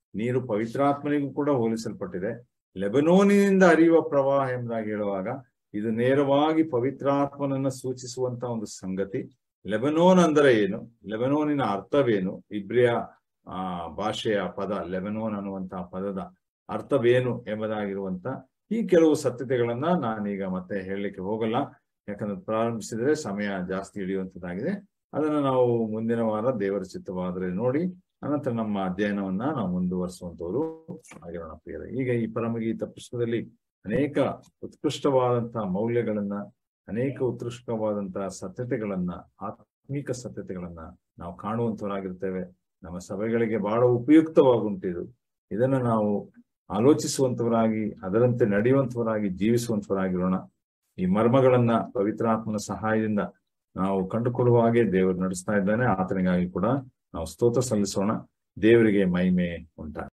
ನೀರು ಪವಿತ್ರಾತ್ಮನಿಗೂ ಕೂಡ ಹೋಲಿಸಲ್ಪಟ್ಟಿದೆ ಲೆಬನೋನಿನಿಂದ ಹರಿಯುವ ಪ್ರವಾಹ ಎಂಬುದಾಗಿ ಹೇಳುವಾಗ ಇದು ನೇರವಾಗಿ ಪವಿತ್ರಾತ್ಮನನ್ನ ಸೂಚಿಸುವಂತ ಒಂದು ಸಂಗತಿ ಲೆಬನೋನ್ ಅಂದರೆ ಏನು ಲೆಬನೋನಿನ ಅರ್ಥವೇನು ಇಬ್ರಿಯ ಆ ಭಾಷೆಯ ಪದ ಲೆಬನೋನ್ ಅನ್ನುವಂತಹ ಪದದ ಅರ್ಥವೇನು ಎಂಬುದಾಗಿರುವಂತ ಈ ಕೆಲವು ಸತ್ಯತೆಗಳನ್ನ ನಾನೀಗ ಮತ್ತೆ ಹೇಳಲಿಕ್ಕೆ ಹೋಗಲ್ಲ ಯಾಕಂದ್ರೆ ಪ್ರಾರಂಭಿಸಿದ್ರೆ ಸಮಯ ಜಾಸ್ತಿ ಹಿಡಿಯುವಂತದ್ದಾಗಿದೆ ಅದನ್ನ ನಾವು ಮುಂದಿನ ವಾರ ದೇವರ ಚಿತ್ತವಾದರೆ ನೋಡಿ ಅನಂತರ ನಮ್ಮ ಅಧ್ಯಯನವನ್ನ ನಾವು ಮುಂದುವರಿಸುವಂತವರು ಆಗಿರೋಣ ಪ್ರಿಯರೇ ಈಗ ಈ ಪರಮಗೀತ ಪುಸ್ತಕದಲ್ಲಿ ಅನೇಕ ಉತ್ಕೃಷ್ಟವಾದಂತಹ ಮೌಲ್ಯಗಳನ್ನ ಅನೇಕ ಉತ್ಕೃಷ್ಟವಾದಂತಹ ಸತ್ಯತೆಗಳನ್ನ ಆತ್ಮಿಕ ಸತ್ಯತೆಗಳನ್ನ ನಾವು ಕಾಣುವಂತವರಾಗಿರ್ತೇವೆ ನಮ್ಮ ಸಭೆಗಳಿಗೆ ಬಹಳ ಉಪಯುಕ್ತವಾಗುಂಟಿದು ಇದನ್ನು ನಾವು ಆಲೋಚಿಸುವಂತವರಾಗಿ ಅದರಂತೆ ನಡೆಯುವಂತವರಾಗಿ ಜೀವಿಸುವಂತವರಾಗಿರೋಣ ಈ ಮರ್ಮಗಳನ್ನ ಪವಿತ್ರಾತ್ಮನ ಸಹಾಯದಿಂದ ನಾವು ಕಂಡುಕೊಳ್ಳುವ ಹಾಗೆ ದೇವರು ನಡೆಸ್ತಾ ಇದ್ದಾನೆ ಆತನಿಗಾಗಿ ಕೂಡ ನಾವು ಸ್ತೋತ್ರ ಸಲ್ಲಿಸೋಣ ದೇವರಿಗೆ ಮಹಿಮೆ ಉಂಟ